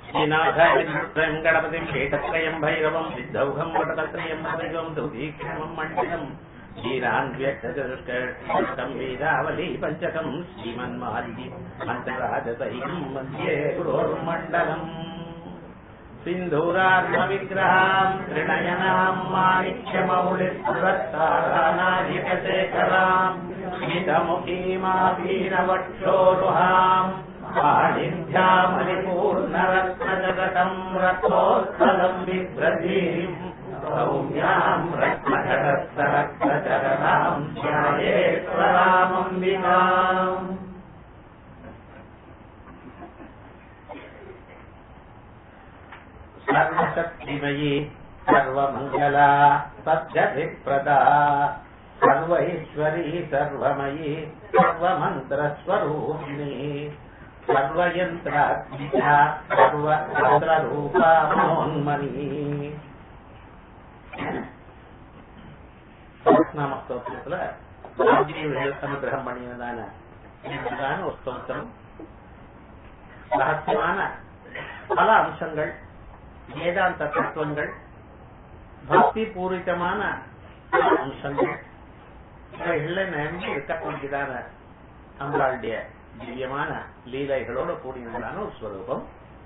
श्रीनाथायं गणपतिं शेषत्रयं भैरवं सिद्धौघं वटकत्रयं भैरवं दुदीक्षमं मण्डलम् वीरान्व्यक्तचतुष्कं वीरावली पञ्चकं श्रीमन्मालिनी मन्त्रराजतैकं मध्ये गुरोर्मण्डलम् सिन्धूरात्मविग्रहाम् त्रिणयनाम् माणिक्यमौलिस्वत्तारानाधिकशेखराम् स्मितमुखीमाभीनवक्षोरुहाम् पाणिभ्यामलिपूर्णरत्नजगतम् रथोत्सलम् बिभ्रतीम् सौम्याम् रत्नघटस्थरत्नचरणाम् ध्यायेश्वरामम्बिकाम् सर्वशक्तिमयी सर्वमङ्गला सद्गतिप्रदा सर्वैश्वरी सर्वमयी सर्वमन्त्रस्वरूपिणी सर्वयन्त्रात्मिका सर्वतन्त्ररूपा मनोन्मनी நாம ஸ்தோத்திரத்துல அனுகிரகம் பண்ணியதான இதுதான ஒரு ஸ்தோத்திரம் ரகசியமான பல அம்சங்கள் வேதாந்த தத்துவங்கள் பக்தி பூரிதமான அம்சங்கள் இவைகள்ல நம்பி இருக்கக்கூடியதான நம்மளுடைய திவ்யமான லீலைகளோட கூடியதான ஒரு ஸ்வரூபம்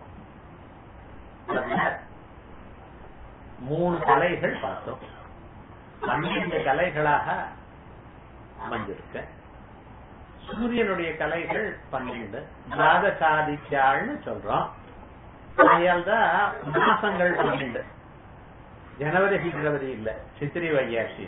மூணு கலைகள் பார்த்தோம் பன்னிரண்டு கலைகளாக அமைஞ்சிருக்க சூரியனுடைய கலைகள் பன்னெண்டு துவாதசாதித்யாள்னு சொல்றோம் ஆகையால் தான் மாசங்கள் பன்னெண்டு ஜனவரி பிப்ரவரி இல்ல சித்திரை வையாசி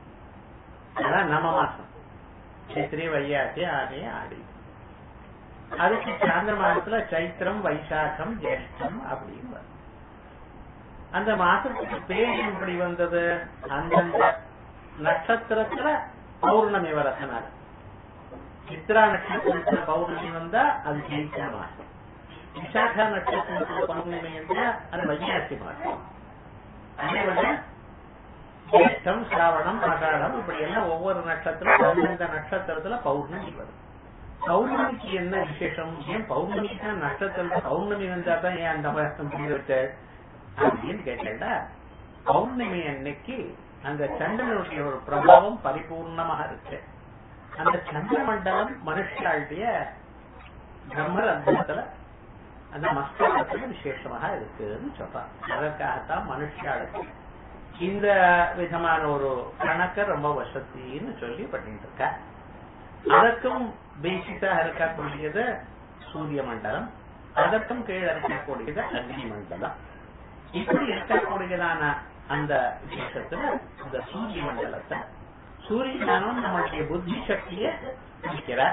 அதான் நம்ம மாசம் சித்திரை வையாசி ஆடி ஆடி அதுக்கு சாந்திர மாசத்துல சைத்திரம் வைசாகம் ஜேஷ்டம் அப்படின்னு வரும் அந்த மாசத்துக்கு பேர் எப்படி வந்தது அந்தந்த நட்சத்திரத்துல பௌர்ணமி வரத்தினால சித்ரா நட்சத்திரத்துல பௌர்ணமி வந்தா அது ஜெயிச்ச மாசம் விசாகா நட்சத்திரத்துல பௌர்ணமி இருந்தா அது வையாசி மாசம் அதே போல ஜேஷ்டம் சிராவணம் ஆகாடம் இப்படி எல்லாம் ஒவ்வொரு நட்சத்திரம் அந்தந்த நட்சத்திரத்துல பௌர்ணமி வரும் பௌர்ணமிக்கு என்ன விசேஷம் ஏன் பௌர்ணமிக்கு தான் நட்சத்திரம் பௌர்ணமி வந்தா தான் ஏன் அந்த மாசம் புரிய வச்ச அப்படின்னு கேட்டா பௌர்ணமி அன்னைக்கு அந்த சந்திரனுடைய ஒரு பிரபாவம் பரிபூர்ணமாக இருக்கு அந்த சந்திர மண்டலம் மனுஷாளுடைய பிரம்மரத்னத்துல அந்த மஸ்தகத்துல விசேஷமாக இருக்குன்னு சொல்றான் அதற்காகத்தான் மனுஷாளுக்கு இந்த விதமான ஒரு கணக்க ரொம்ப வசதின்னு சொல்லி பண்ணிட்டு இருக்க அதற்கும் பேசிக்காக இருக்கக்கூடியது சூரிய மண்டலம் அதற்கும் கீழே இருக்கக்கூடியது அக்னி மண்டலம் இப்படி இருக்கக்கூடியதான அந்த விசேஷத்துல இந்த சூரிய மண்டலத்தை சூரியனானும் நம்மளுடைய புத்தி சக்தியை பிடிக்கிறார்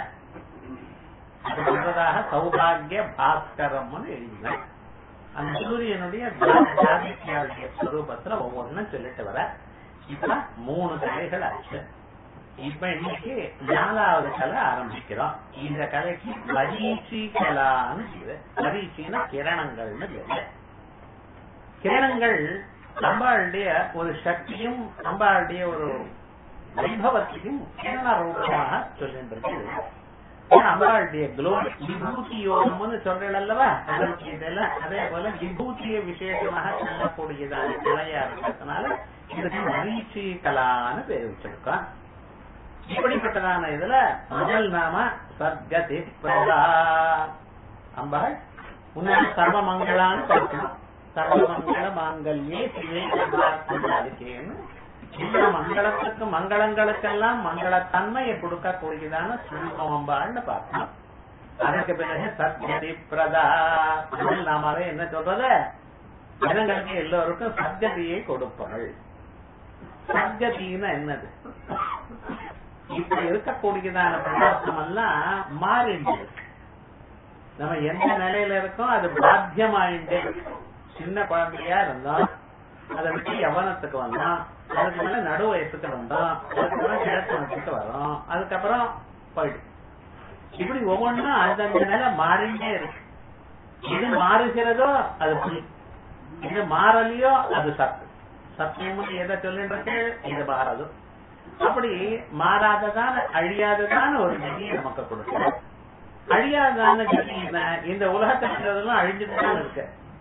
அது சொல்றதாக சௌபாகிய பாஸ்கரம்னு எழுதினார் அந்த சூரியனுடைய ஜாதித்யாவுடைய ஸ்வரூபத்துல ஒவ்வொன்றும் சொல்லிட்டு வர இப்ப மூணு கலைகள் ஆச்சு இப்ப இன்னைக்கு நாலாவது கலை ஆரம்பிக்கிறோம் இந்த கலைக்கு மரீச்சி கலான்னு பேரு மரீச்சின்னா கிரணங்கள்னு பேரு கிரணங்கள் அம்பாளுடைய ஒரு சக்தியும் அம்பாளுடைய ஒரு வைபவத்தையும் கிரண ரூபமாக சொல்லின்றது அம்பாளுடைய குளோ விபூதி யோகம்னு சொல்றேன் அல்லவா இதெல்லாம் அதே போல விபூதிய விசேஷமாக சொல்லக்கூடியதான கலையா இருக்கிறதுனால இதுக்கு மரீச்சி கலான்னு பேர் வச்சிருக்கோம் இப்படிப்பட்டதான இதுல முதல் நாம சர்க்கதி பிரதா அம்பாள் உன்னை சர்வ மங்களான்னு பார்க்கணும் சர்வமங்கள மாங்கல்யே சிவே இருக்கேன்னு இந்த மங்களத்துக்கு மங்களங்களுக்கெல்லாம் மங்களத்தன்மையை கொடுக்கக்கூடியதான சுருக்கமம்பாள்னு பார்க்கணும் அதுக்கு பிறகு சத்கதி பிரதா நாம என்ன சொல்றது ஜனங்களுக்கு எல்லோருக்கும் சத்கதியை கொடுப்பாள் சத்கதினா என்னது இப்ப இருக்கக்கூடியதான பதார்த்தம் எல்லாம் மாறிடுது நம்ம எந்த நிலையில இருக்கோம் அது பாத்தியமாயிட்டே சின்ன குழந்தையா இருந்தோம் அதை விட்டு யவனத்துக்கு வந்தோம் அதுக்கு மேல நடு வயசுக்கு வந்தோம் அதுக்கப்புறம் கிழக்கு வயசுக்கு வரோம் அதுக்கப்புறம் போயிடும் இப்படி ஒவ்வொன்றும் அந்தந்த நிலை மாறிண்டே இருக்கு இது மாறுகிறதோ அது புலி இது மாறலையோ அது சத்து சத்தியம் எதை சொல்லின்றது இது மாறாது அப்படி மாறாததான அழியாததான ஒரு கதியை நமக்கு கொடுக்கிறது அழியாததான கதி இந்த உலகத்துல இருக்கிறதெல்லாம் அழிஞ்சுட்டு தான் இருக்கு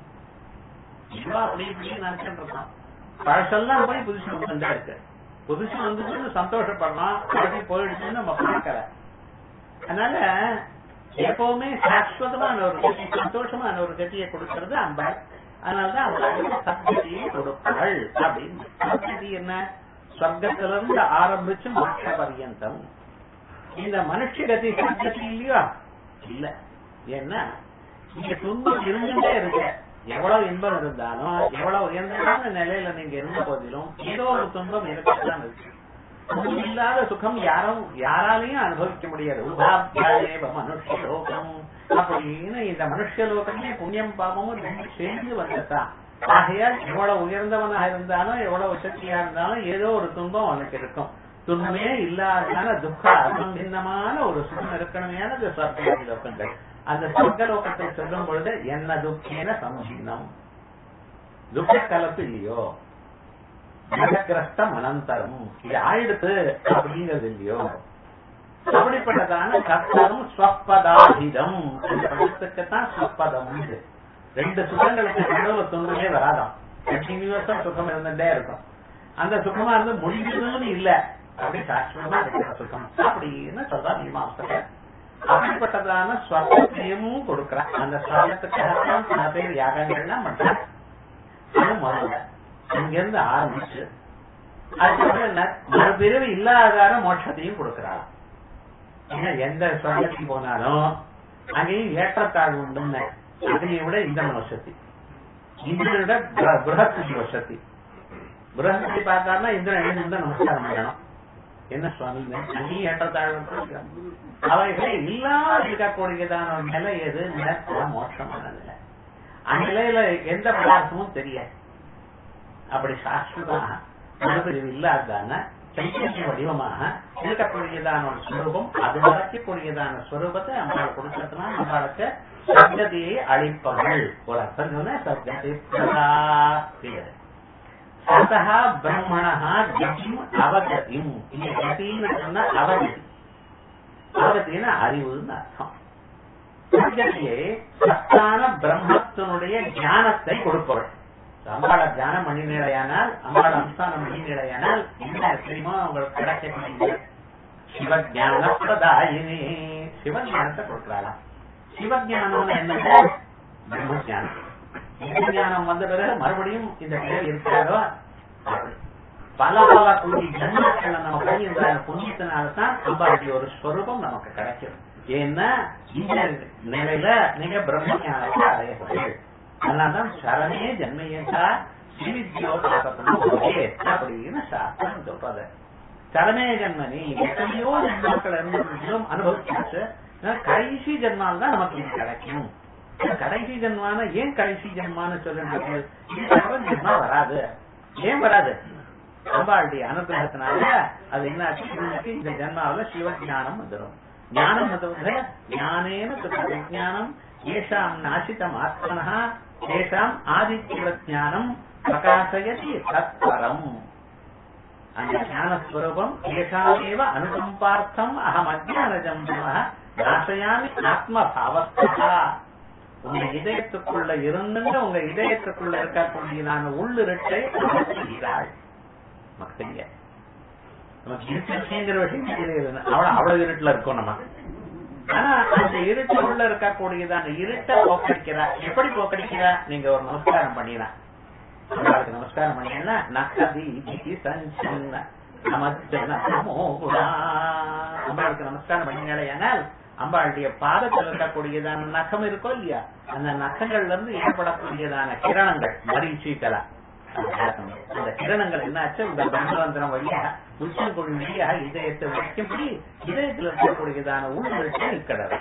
இதுவா அப்படி இப்படி நினைச்சுட்டு இருக்கோம் பழசெல்லாம் போய் புதுசு வந்துட்டே இருக்கு புதுசு வந்துச்சுன்னு சந்தோஷப்படலாம் பழசு போயிடுச்சுன்னு நம்ம பார்க்கல அதனால எப்பவுமே சாஸ்வதமான ஒரு கட்டி சந்தோஷமான ஒரு கட்டியை கொடுக்கறது அம்பாள் அதனாலதான் அவங்க சத்கதியை கொடுப்பாள் அப்படின்னு சத்கதி என்ன சொர்க்கத்திலிருந்து ஆரம்பிச்சு மோட்ச பரியந்தம் இந்த மனுஷ கதி சத்கதி இல்லையா இல்ல ஏன்னா இங்க துன்பம் இருந்துட்டே இருக்கு எவ்வளவு இன்பம் இருந்தாலும் எவ்வளவு உயர்ந்ததான நிலையில நீங்க இருந்த போதிலும் ஏதோ ஒரு துன்பம் இருக்கத்தான் இருக்கு துன்பம் இல்லாத சுகம் யாரும் யாராலையும் அனுபவிக்க முடியாது உபாத்தியாயேவ மனுஷலோகம் அப்படின்னு இந்த மனுஷலோகமே புண்ணியம் பாவமும் ரெண்டு சேர்ந்து வந்ததான் ஆகையால் எவ்வளவு உயர்ந்தவனாக இருந்தாலும் எவ்வளவு சக்தியா இருந்தாலும் ஏதோ ஒரு துன்பம் அவனுக்கு இருக்கும் துன்பமே இல்லாததான துக்க அசம்பின்னமான ஒரு சுகம் இருக்கணுமையானது சொர்க்க லோகங்கள் அந்த சொர்க்க லோகத்தை சொல்லும் பொழுது என்ன துக்கேன சம்பின்னம் துக்க கலப்பு இல்லையோ மனக்கிரஸ்தம் அனந்தரம் இது ஆயிடுத்து அப்படிங்கிறது இல்லையோ அப்படிப்பட்டதான கர்த்தரும் ஸ்வப்பதாஹிதம் அந்த பதத்துக்குத்தான் ஸ்வப்பதம் உண்டு ரெண்டு சுகங்களுக்கு நடுவில் துன்பமே வராதாம் கண்டினியூஸா சுகம் இருந்துட்டே இருக்கும் அந்த சுகமா இருந்து முடிஞ்சதுன்னு இல்ல அப்படி சாஸ்வதமா இருக்கிற சுகம் அப்படின்னு சொல்றா மீமாசகர் அப்படிப்பட்டதான ஸ்வர்க்கத்தையும் கொடுக்கிறான் அந்த ஸ்வர்க்கத்துக்காகத்தான் சில பேர் யாகங்கள்லாம் பண்றாங்க அது முதல்ல இங்கிருந்து ஆரம்பிச்சு அதுக்கப்புறம் என்ன மறுபிறவி இல்லாதார மோட்சத்தையும் கொடுக்கிறாள் ஏன்னா எந்த ஸ்வர்க்கத்துக்கு போனாலும் அங்கேயும் ஏற்றத்தாழ்வு உண்டுன்னு அதனை விட இந்த வசதி இந்திரனை விட பிரகஸ்பதி வசதி பிரகஸ்பதி பார்த்தாருன்னா இந்திரன் எழுந்து நமஸ்காரம் பண்ணணும் என்ன சுவாமி அங்கேயும் ஏற்றத்தாழ்வு அவைகளை இல்லாத இருக்கக்கூடியதான ஒரு நிலை எது நிலத்துல மோட்சமான நிலை அந்நிலையில எந்த பதார்த்தமும் தெரியாது அப்படி சாஸ்வதமாக மறுபிரிவு இல்லாதான சைத்தன்ய வடிவமாக இருக்கக்கூடியதான ஒரு ஸ்வரூபம் அது வரைக்கக்கூடியதான ஸ்வரூபத்தை நம்மளால் கொடுத்ததுனா நம்மளுக்கு சப்ததியை அளிப்பவள் ஒரு அர்த்தம் சொன்ன சப்தத்தை சதா பிரம்மணா கதிம் அவகதிம் இங்க கதின்னு சொன்னா அவகதி அவகத்தின அறிவுன்னு அர்த்தம் சப்ததியை சத்தான பிரம்மத்தினுடைய ஞானத்தை கொடுப்பவள் அம்பாள தியானம் பண்ணி நிலையானால் அம்பாள அனுஷ்டானம் பண்ணி நிலையானால் என்ன தெரியுமோ உங்களுக்கு கிடைக்க சிவஜான பிரதாயினி சிவஞானத்தை கொடுக்கிறாளாம் சிவஜானம் என்னங்க பிரம்மஜானம் ஞானம் வந்த பிறகு மறுபடியும் இந்த பேர் இருக்காரோ பல பல புண்ணிய ஜன்மங்களை நம்ம பண்ணியிருந்த புண்ணியத்தினால்தான் அம்பாளுடைய ஒரு ஸ்வரூபம் நமக்கு கிடைக்கும் ஏன்னா இந்த நிலையில நீங்க பிரம்ம ஞானத்தை அடையப்படுங்கள் அதனால்தான் சரணே ஜன்மையா சிவித்யோகே அப்படின்னு சாஸ்திரம் சொல்றது சரணே ஜன்மனி எத்தனையோ ஜன்மாக்கள் இருந்தும் அனுபவிச்சு கடைசி ஜென்மால் தான் நமக்கு இது கிடைக்கும் கடைசி ஜென்மான ஏன் கடைசி ஜென்மான்னு சொல்லுங்க ஜென்மா வராது ஏன் வராது அம்பாளுடைய அனுகிரகத்தினால அது என்ன ஆச்சு இந்த ஜென்மாவில சிவ ஞானம் வந்துடும் ஞானம் வந்து ஞானேன விஜானம் ஏஷாம் நாசிதம் ஆத்மனா தேஷாம் ஆதித்யஞானம் பிரகாசயதி தத்பரம் அந்த ஞானஸ்வரூபம் ஏஷாமேவ அனுகம்பார்த்தம் அகம் அஜானஜம் நாசயாமி ஆத்மபாவஸ்தா உங்க இதயத்துக்குள்ள இருந்துட்டு உங்க இதயத்துக்குள்ள இருக்கக்கூடியதான உள்ளிருட்டை அகற்றுகிறாள் நமக்கு தெரியாது நமக்கு இருட்டுங்கிற விஷயம் தெரியாது அவ்வளவு அவ்வளவு இருட்டுல இருக்கோம் நம்ம ஆனா அந்த இருட்டு உள்ள இருக்கக்கூடியதான இருட்டை போக்கடிக்கிறா எப்படி போக்கடிக்கிறா நீங்க ஒரு நமஸ்காரம் பண்ணிடா உங்களுக்கு நமஸ்காரம் பண்ணீங்கன்னா நக்கதி சஞ்சின்ன அம்பாளுக்கு நமஸ்காரம் பண்ணினால் அம்பாளுடைய பாதத்தில் இருக்கக்கூடியதான நகம் இருக்கோ இல்லையா அந்த நகங்கள்ல இருந்து ஏற்படக்கூடியதான கிரணங்கள் மரீச்சீக்கலா அந்த கிரணங்கள் என்னாச்சு இந்த பிரம்மந்திரம் வழியா உச்சங்குழி வழியா இதயத்தை வைக்கும்படி இதயத்தில் இருக்கக்கூடியதான உள்வெட்டு இருக்கிறது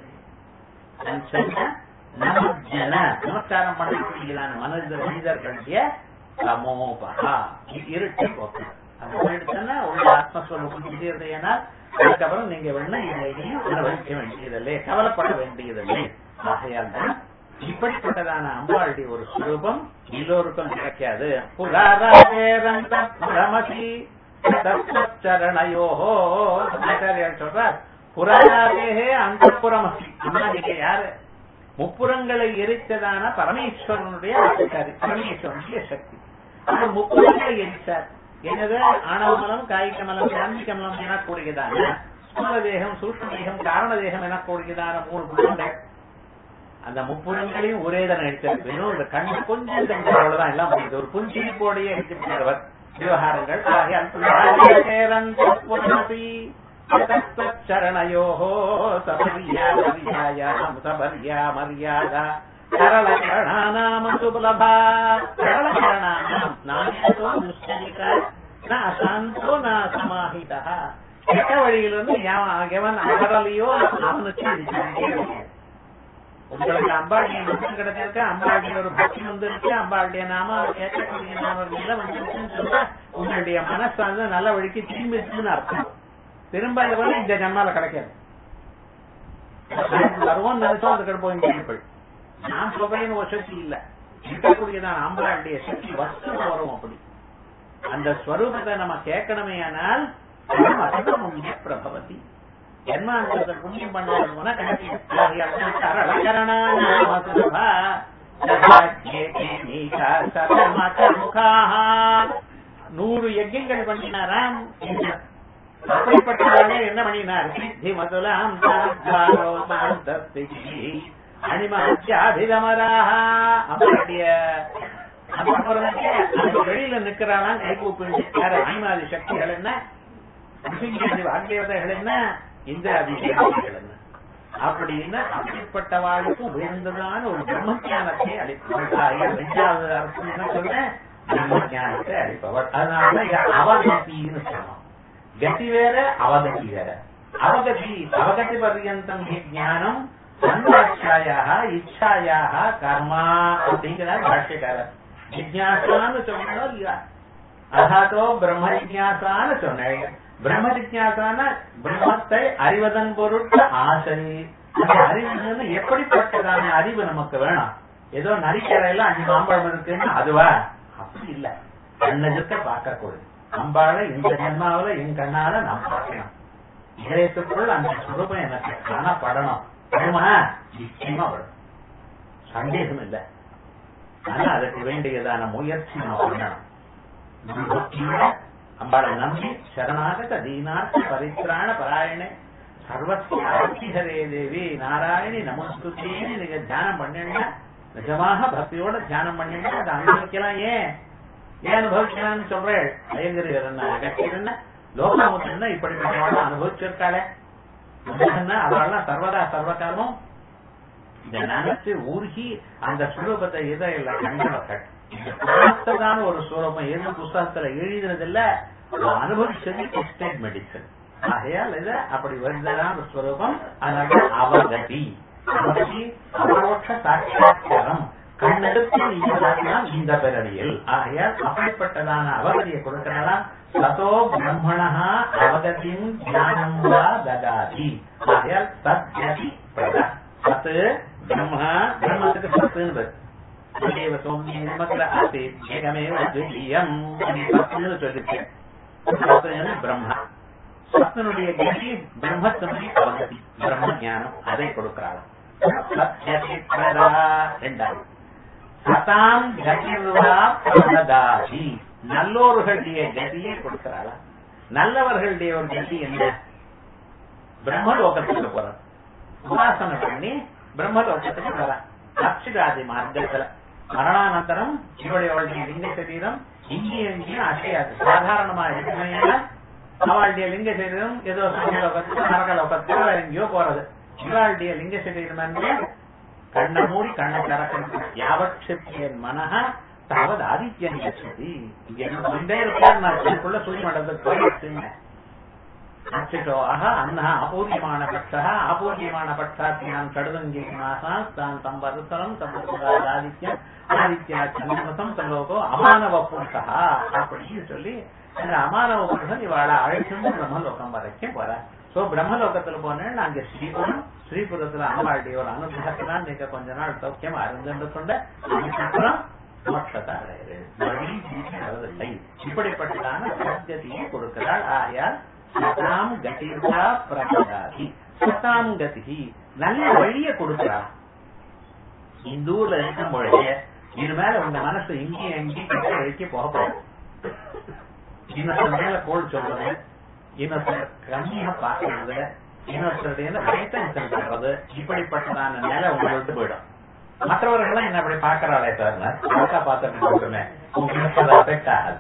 நமஜன நமஸ்காரம் பண்ணக்கூடியதான மனித மனிதர்களுடைய சமோபகா இருட்டை போக்கணும் எடுத்தோன்னா உள்ள ஆத்மஸ்வரூபம் தெரியுதுன்னா அதுக்கப்புறம் நீங்க வேணா இதையும் அனுபவிக்க வேண்டியதில்லை கவலைப்பட வேண்டியதில்லை ஆகையால் தான் இப்படிப்பட்டதான அம்பாளுடைய ஒரு சுரூபம் எல்லோருக்கும் கிடைக்காது புராராசி சரணயோஹோ ஆச்சாரியார் சொல்றார் புராணாதேகே அந்த புறமசி அம்மா நீங்க யாரு முப்புறங்களை எரித்ததான பரமேஸ்வரனுடைய அதிகாரி பரமேஸ்வரனுடைய சக்தி அந்த முப்புறங்களை எரித்தார் என்னது ஆணவமலம் காய்கமலம் சாந்திகமலம் எனக்கூடியதான ஸ்தூல தேகம் சூஷ்ம தேகம் காரண தேகம் எனக்கூடியதான மூணு குணங்கள் அந்த முப்புறங்களையும் ஒரே தானே எடுத்தார் வெறும் இந்த கண்ணு கொஞ்சம் தங்க அவ்வளவுதான் எல்லாம் முடியுது ஒரு புஞ்சிரிப்போடையே எடுத்துவிட்டவர் விவகாரங்கள் சரணயோ சபரியா சபரியா மரியாதா சரளகரணாநாம சுபலபா சரளகரணாநாம் நாயகோ துஷ்டிகா ந அசாந்தோ ந சமாஹிதா கெட்ட வழியிலிருந்து எவன் எவன் அமரலையோ அவனுக்கு இது உங்களுக்கு அம்பாளுடைய நம்பர் கிடைச்சிருக்கு அம்பாளுடைய ஒரு பக்தி வந்து இருக்கு அம்பாளுடைய நாம கேட்கக்கூடிய நாம வந்துருக்குன்னு சொன்னா உங்களுடைய மனசு வந்து நல்ல வழிக்கு திரும்பி இருக்குன்னு அர்த்தம் திரும்ப இது வந்து இந்த ஜன்மால கிடைக்காது வருவோம் நினைச்சோம் அதுக்கு போய் கேள்விப்பள் நான் சொல்றேன்னு ஒரு சக்தி இல்ல இருக்கக்கூடியதான் அம்பாளுடைய சக்தி வஸ்து வரும் அப்படி அந்த ஸ்வரூபத்தை நம்ம கேட்கணுமே ஆனால் பிரபவதி ஜன்மாந்தரத்தை புண்ணியம் பண்ணணும்னா நூறு யஜ்யங்கள் பண்ணினாராம் அப்படிப்பட்டவர்களே என்ன பண்ணினார் சித்தி மதுலாம் அணிமஹாதிரமராக அவருடைய வெளியில நிக்கிறாளாம் கை கூப்பிட்டு அணிமாதி சக்திகள் என்ன வாக்கியவதைகள் என்ன இந்த அபிஷேகங்கள் என்ன அப்படின்னு அப்படிப்பட்ட வாழ்க்கை உயர்ந்ததான ஒரு பிரம்ம ஞானத்தை அளிப்பவள் ரெண்டாவது அரசு என்ன சொல்ற பிரம்ம ஞானத்தை அளிப்பவள் அதனால அவகத்தின்னு சொல்லணும் கதி வேற அவகதி வேற அவகதி அவகதி பர்யந்தம் ஞானம் சந்தாட்சாயாக இச்சாயாக கர்மா அப்படிங்கிறார் பாஷ்யக்காரர் ஜிஜாசான்னு சொன்னோ இல்லையா அதாத்தோ பிரம்ம ஜிஜாசான்னு சொன்னேன் பிரம்ம ஜிஜாசான பிரம்மத்தை அறிவதன் பொருட்டு ஆசை அந்த அறிவு எப்படிப்பட்டதான அறிவு நமக்கு வேணும் ஏதோ நரிக்கரையில அஞ்சு மாம்பழம் இருக்குன்னு அதுவா அப்படி இல்ல கண்ணெதுக்க பார்க்கக்கூடாது அம்பாளை இந்த ஜென்மாவில என் கண்ணால நாம் பார்க்கணும் இதயத்துக்குள் அந்த சுரூபம் எனக்கு காணப்படணும் வருமா நிச்சயமா வரும் சந்தேகம் இல்லை ஆனா அதற்கு வேண்டியதான முயற்சி நம்ம பண்ணணும் அம்பாளை நம்பி சரணாகத தீனார்த்த பரித்ராண பராயணே சர்வஸ்வரே தேவி நாராயணி நமஸ்துதேன்னு நீங்க தியானம் பண்ணினா நிஜமாக பக்தியோட தியானம் பண்ணினா அதை அனுபவிக்கலாம் ஏன் ஏன் அனுபவிக்கலாம்னு சொல்றேன் ஐயங்கர் என்ன லோகமுத்தன்னா இப்படிப்பட்டவள அனுபவிச்சிருக்காளே அவளெல்லாம் சர்வதா சர்வகாலமும் இந்த நினைச்சு ஊர்கி அந்த சுரூபத்தை இதை இல்லை கண்டவர்கள் பார்த்ததான ஒரு சுரூபம் எது புஸ்தகத்துல எழுதினதில்ல அனுபவிச்சது எஸ்டேட் மெடிசன் ஆகையால் இது அப்படி வருந்ததான ஸ்வரூபம் அதனால அவகதி அவகதி அபரோட்ச சாட்சாத்காரம் கண்ணெடுத்து நீங்க பார்க்கலாம் இந்த பிறவியில் ஆகையால் அப்படிப்பட்டதான அவகதியை கொடுக்கலாம் சதோ பிரம்மணா அவகதியும் ஞானம் வா ததாதி ஆகையால் சத்யதி பிரதா சத்து பிரம்மா பிரம்மத்துக்கு சத்துன்னு தேவ சோமிய நமக்குல ஆசீத் ஏகமேவ துல்லியம் சத்துன்னு சொல்லிருக்கு சத்துன்னு பிரம்மா சத்தனுடைய கதி பிரம்மத்தினுடைய அவகதி பிரம்ம ஞானம் அதை கொடுக்கிறாள் சத்யதி பிரதா ரெண்டாவது சதாம் கதிர்வா பிரதாதி நல்லோர்களுடைய கதியை கொடுக்கிறாளா நல்லவர்களுடைய ஒரு கதி என்ன பிரம்மலோகத்துக்கு போறார் உபாசனை பண்ணி பிரம்மலோகத்துக்கு போறார் அக்ஷராதி மார்க்கத்துல மரணானந்தரம் இவளுடைய லிங்க சரீரம் இங்கேயும் இங்கேயும் அசையாது சாதாரணமா இருக்குமையா அவளுடைய லிங்க சரீரம் ஏதோ சமலோகத்துக்கு நரகலோகத்துக்கு வேற எங்கேயோ போறது இவாளுடைய லிங்க சரீரம் வந்து கண்ணை மூடி கண்ணை திறக்கிறது யாவட்சத்தியன் மனஹ தாவது ஆதித்யன் கட்சதி இங்க கொண்டே இருக்கார் நான் இதுக்குள்ள சொல்லி நடந்தது போயிடுச்சுங்க அச்சிட்டோ அஹ அன்னः அபூர்யமான பட்சः அபூர்யமான பட்சாத்தியான் கடுதங்கீமாசான் தான் சம்பருத்தரம் சம்புராதித்யம் ஆதித்யா சந்திரமசம் சலோகோ அமானவ புருஷா அப்படின்னு சொல்லி அந்த அமானவ புருஷன் இவாளை அழைச்சிருந்து பிரம்மலோகம் வரைக்கும் போற சோ பிரம்மலோகத்துல போனேன் அங்க ஸ்ரீபுரம் ஸ்ரீபுரத்துல அம்மாளுடைய ஒரு அனுகிரகத்தினால் நீங்க கொஞ்ச நாள் சௌக்கியமா இருந்து கொண்ட அதுக்கப்புறம் மோட்சத்தை அடையிறதில்லை இப்படிப்பட்டதான சத்தியத்தையும் கொடுக்கிறாள் ஆயால் சதாம் கதிர்வா பிரகதாதி சதாம் கதி நல்ல வழிய கொடுக்கிறாள் இந்த ஊர்ல இருக்கும் பொழுது இது மேல உங்க மனசு இங்கேயும் எங்கேயும் கிட்ட வரைக்கும் போக போகுது இன்னொருத்தர் மேல கோல் சொல்றது இன்னொருத்தர் கம்மியா பாக்குறது இன்னொருத்தருடைய அடைத்தம் பண்றது இப்படிப்பட்டதான நிலை உங்களை விட்டு போயிடும் மற்றவர்கள் என்ன அப்படி பாக்குறாளே சார் அழகா பார்த்துட்டு போட்டுமே உங்களுக்கு அது அஃபெக்ட் ஆகாது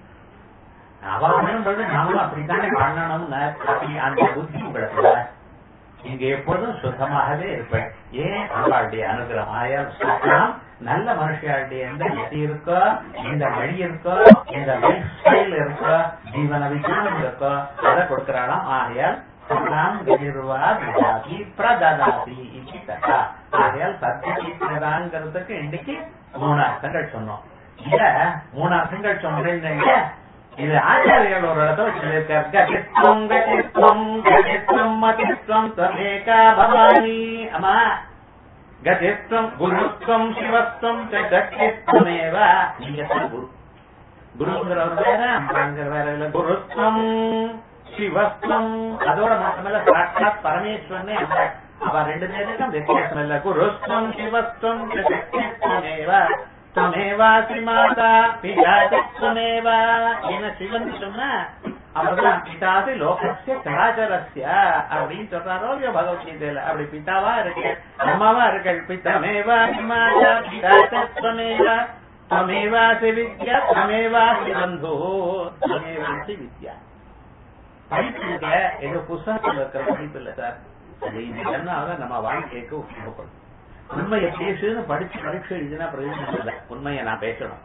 அவர்களும் நாமளும் அப்படித்தானே பண்ணணும்னு அப்படி அந்த புத்தி உங்களுக்கு இங்க எப்பொழுதும் சுத்தமாகவே இருப்பேன் ஏன் அவளுடைய அனுகிரகம் ஆயால் சுத்தம் நல்ல மனுஷியாளுடைய எந்த கதி இருக்கோ எந்த வழி இருக்கோ எந்த லைஃப் ஸ்டைல் இருக்கோ ஜீவன விஜயம் இருக்கோ அதை கொடுக்கிறாளாம் ஆகையால் சதாம் கதிர்வாதி பிரததாதி இது ததா ஆகையால் சத்தியங்கிறதுக்கு இன்னைக்கு மூணு அர்த்தங்கள் சொன்னோம் இத மூணு அர்த்தங்கள் சொன்னீங்க இது ஆச்சாரியர்கள் ஒரு இடத்துல சொல்லியிருக்காரு கதித்வம் கதித்வம் கதித்வம் மதித்வம் தமேகா பவானி அம்மா கதித்வம் குருத்வம் சிவத்வம் கதித்வமேவ நீங்க தான் குரு குருங்கிறவர் வேற அம்மாங்கிற வேற இல்ல குருத்வம் சிவத்வம் அதோட மட்டுமல்ல சாட்சாத் பரமேஸ்வரனே அந்த அவ ரெண்டு பேருக்கும் வித்தியாசம் இல்ல குருத்வம் சிவத்வம் கதித்வமேவ துமேவாசி மாதா பிதாசி துமேவா என்ன சிவன் சொன்னா அவர்தான் பிதாசி லோகசிய சராச்சரஸ்ய அப்படின்னு சொல்றாரோ இல்லையோ பகவத்கீதையில அப்படி பிதாவா இருக்கு அம்மாவா இருக்கு பித்தமேவா மாதா பிதாசி துமேவா துமேவாசி வித்யா துமேவாசி பந்து துமேவாசி வித்யா படிப்புங்க எங்க புஸ்தகத்தில் இருக்கிற படிப்பு இல்ல சார் அது இன்னைக்கு நம்ம வாழ்க்கைக்கு உபயோகப்படும் உண்மையை பேசுன்னு படிச்சு பரீட்சை எழுதினா பிரயோஜனம் இல்லை உண்மையை நான் பேசணும்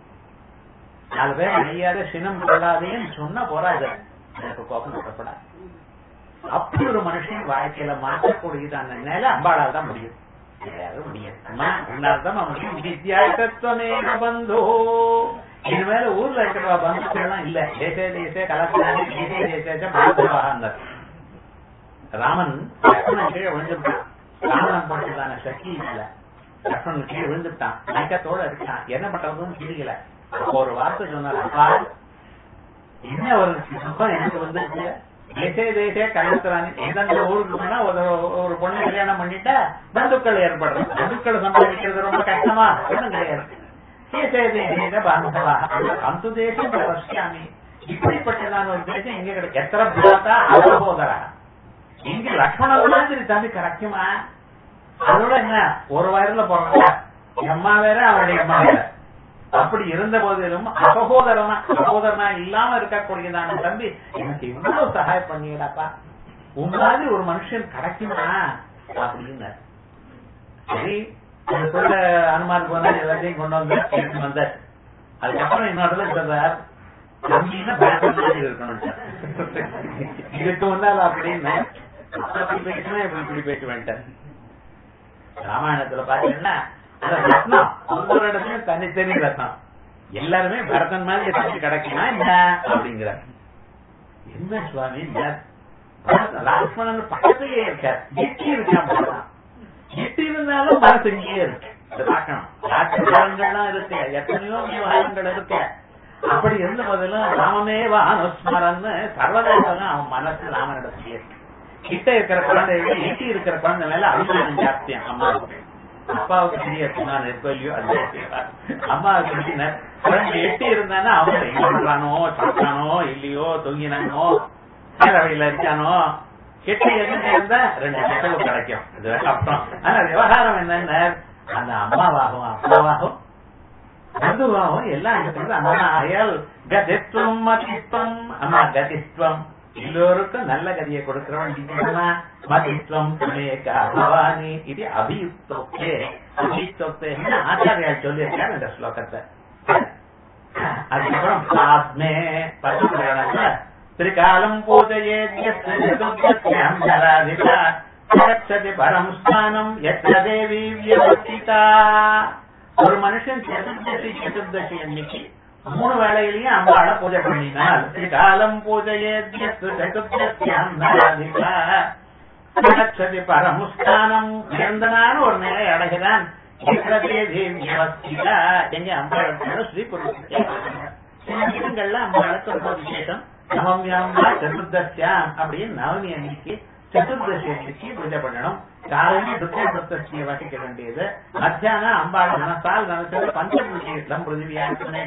நாலு பேர் ஐயாத சினம் கொள்ளாதேன்னு சொன்னா போறாது எனக்கு கோபம் கொட்டப்படாது அப்படி ஒரு மனுஷன் வாழ்க்கையில மாற்றக்கூடியதான நிலை அம்பாளால் தான் முடியும் யாரும் முடியாது அம்மா உன்னால தான் முடியும் வித்தியாசத்துவமே பந்தோ இது மேல ஊர்ல இருக்கிற பந்துக்கள்லாம் இல்ல தேசே தேசே கலக்கிறாங்க தேசே தேசே பாரதவாக ராமன் லக்ஷ்மணன் கீழே விழுந்துட்டான் ராமன் போட்டதான சக்தி இல்ல லக்ஷ்மணன் கீழே விழுந்துட்டான் மயக்கத்தோட இருக்கான் என்ன பண்றதுன்னு தெரியல அப்போ ஒரு வார்த்தை சொன்னார் அப்பா என்ன ஒரு சுகம் எனக்கு வந்துருக்கு தேசே தேசே கலக்கிறாங்க எந்தெந்த ஊருக்கு போனா ஒரு ஒரு பொண்ணு கல்யாணம் பண்ணிட்டா பந்துக்கள் ஏற்படுறது பந்துக்கள் சம்பாதிக்கிறது ரொம்ப கஷ்டமா ஒண்ணும் கிடையாது தேசே தேசே பாந்தவா அந்த தேசம் பசியாமி இப்படிப்பட்டதான ஒரு தேசம் எங்க கிடைக்கும் எத்தனை பிராத்தா அசகோதரா இங்க லக்ஷ்மணன் மாதிரி தம்பி கிடைக்குமா அதோட என்ன ஒரு வயதுல போறாங்க அம்மா வேற அவருடைய அம்மா வேற அப்படி இருந்த போதிலும் அசகோதரனா சகோதரனா இல்லாம இருக்கக்கூடியதான தம்பி எனக்கு இவ்வளவு சகாயம் பண்ணியடாப்பா உன் மாதிரி ஒரு மனுஷன் கிடைக்குமா அப்படின்னு சரி அதுக்குள்ள அனுமான் போனா எல்லாத்தையும் கொண்டு வந்து எடுத்து வந்தார் அதுக்கப்புறம் இன்னொரு சொல்றார் தம்பின்னா பேட்டர் மாதிரி இருக்கணும் இதுக்கு முன்னால அப்படின்னு அப்படி பேசினா இப்படி இப்படி பேச வேண்டாம் ராமாயணத்துல பாத்தீங்கன்னா அந்த ரத்னம் ஒவ்வொரு இடத்துலயும் தனித்தனி ரத்னம் எல்லாருமே பரதன் மாதிரி தம்பி கிடைக்குமா என்ன அப்படிங்கிற என்ன சுவாமி லக்ஷ்மணன் பக்கத்திலேயே இருக்கார் எட்டி இருக்கான் எட்டி இருந்தாலும் மனசு இங்கேயே இருக்கு இதை பார்க்கணும் ராட்சசாலங்கள்லாம் இருக்கு எத்தனையோ விவகாரங்கள் இருக்கு அப்படி இருந்த போதிலும் ராமமேவ அனுஸ்மரன்னு சர்வதேசம் அவன் மனசு ராமனிடத்திலே கிட்ட இருக்கிற குழந்தைகள் எட்டி இருக்கிற குழந்தை மேல அபிமானம் ஜாஸ்தியம் அம்மாவுக்கு அப்பாவுக்கு தெரியாது நான் இருக்கலையோ அது அம்மாவுக்கு எப்படின்னா குழந்தை எட்டி இருந்தானா அவன் எங்க பண்றானோ சாப்பிட்டானோ இல்லையோ தொங்கினானோ வழியில இருக்கானோ கெட்ட எங்க இருந்தா ரெண்டு கெட்டவும் கிடைக்கும் இது அப்புறம் ஆனா விவகாரம் என்னன்னா அந்த அம்மாவாகும் அப்பாவாகும் பந்துவாகும் எல்லாம் இருக்கிறது அம்மா அயல் கதித்வம் மதித்வம் அம்மா கதித்வம் எல்லோருக்கும் நல்ல கதியை கொடுக்கிறவன் மதித்வம் பவானி இது அபியுக்தோக்தே அபியுக்தோக்தே ஆச்சாரியால் சொல்லியிருக்காரு இந்த ஸ்லோகத்தை அதுக்கப்புறம் ஆத்மே பசு புராணத்துல திரிகாலம் பூஜையே பரம் ஸ்தானம் எத்த தேவி வியவஸ்திதா ஒரு மனுஷன் சதுர்தசி சதுர்தசி அன்னைக்கு மூணு வேளையிலையும் அம்பாள பூஜை பண்ணினார் திரிகாலம் பூஜையே சதுர்தசி பரமுஸ்தானம் உயர்ந்தனான ஒரு நிலை அடைகிறான் எங்க அம்பாளோட ஸ்ரீ இடங்கள்ல அம்பாளுக்கு ரொம்ப விசேஷம் நவமியாம் சதுர்தசியாம் அப்படின்னு நவமி அன்னைக்கு சதுர்தசி அன்னைக்கு பூஜை பண்ணணும் காலையில துர்கா சப்தசியை வசிக்க வேண்டியது மத்தியானம் அம்பாள் மனசால் நினைச்சது பஞ்சபூஜியம் பிருத்திவியாசனே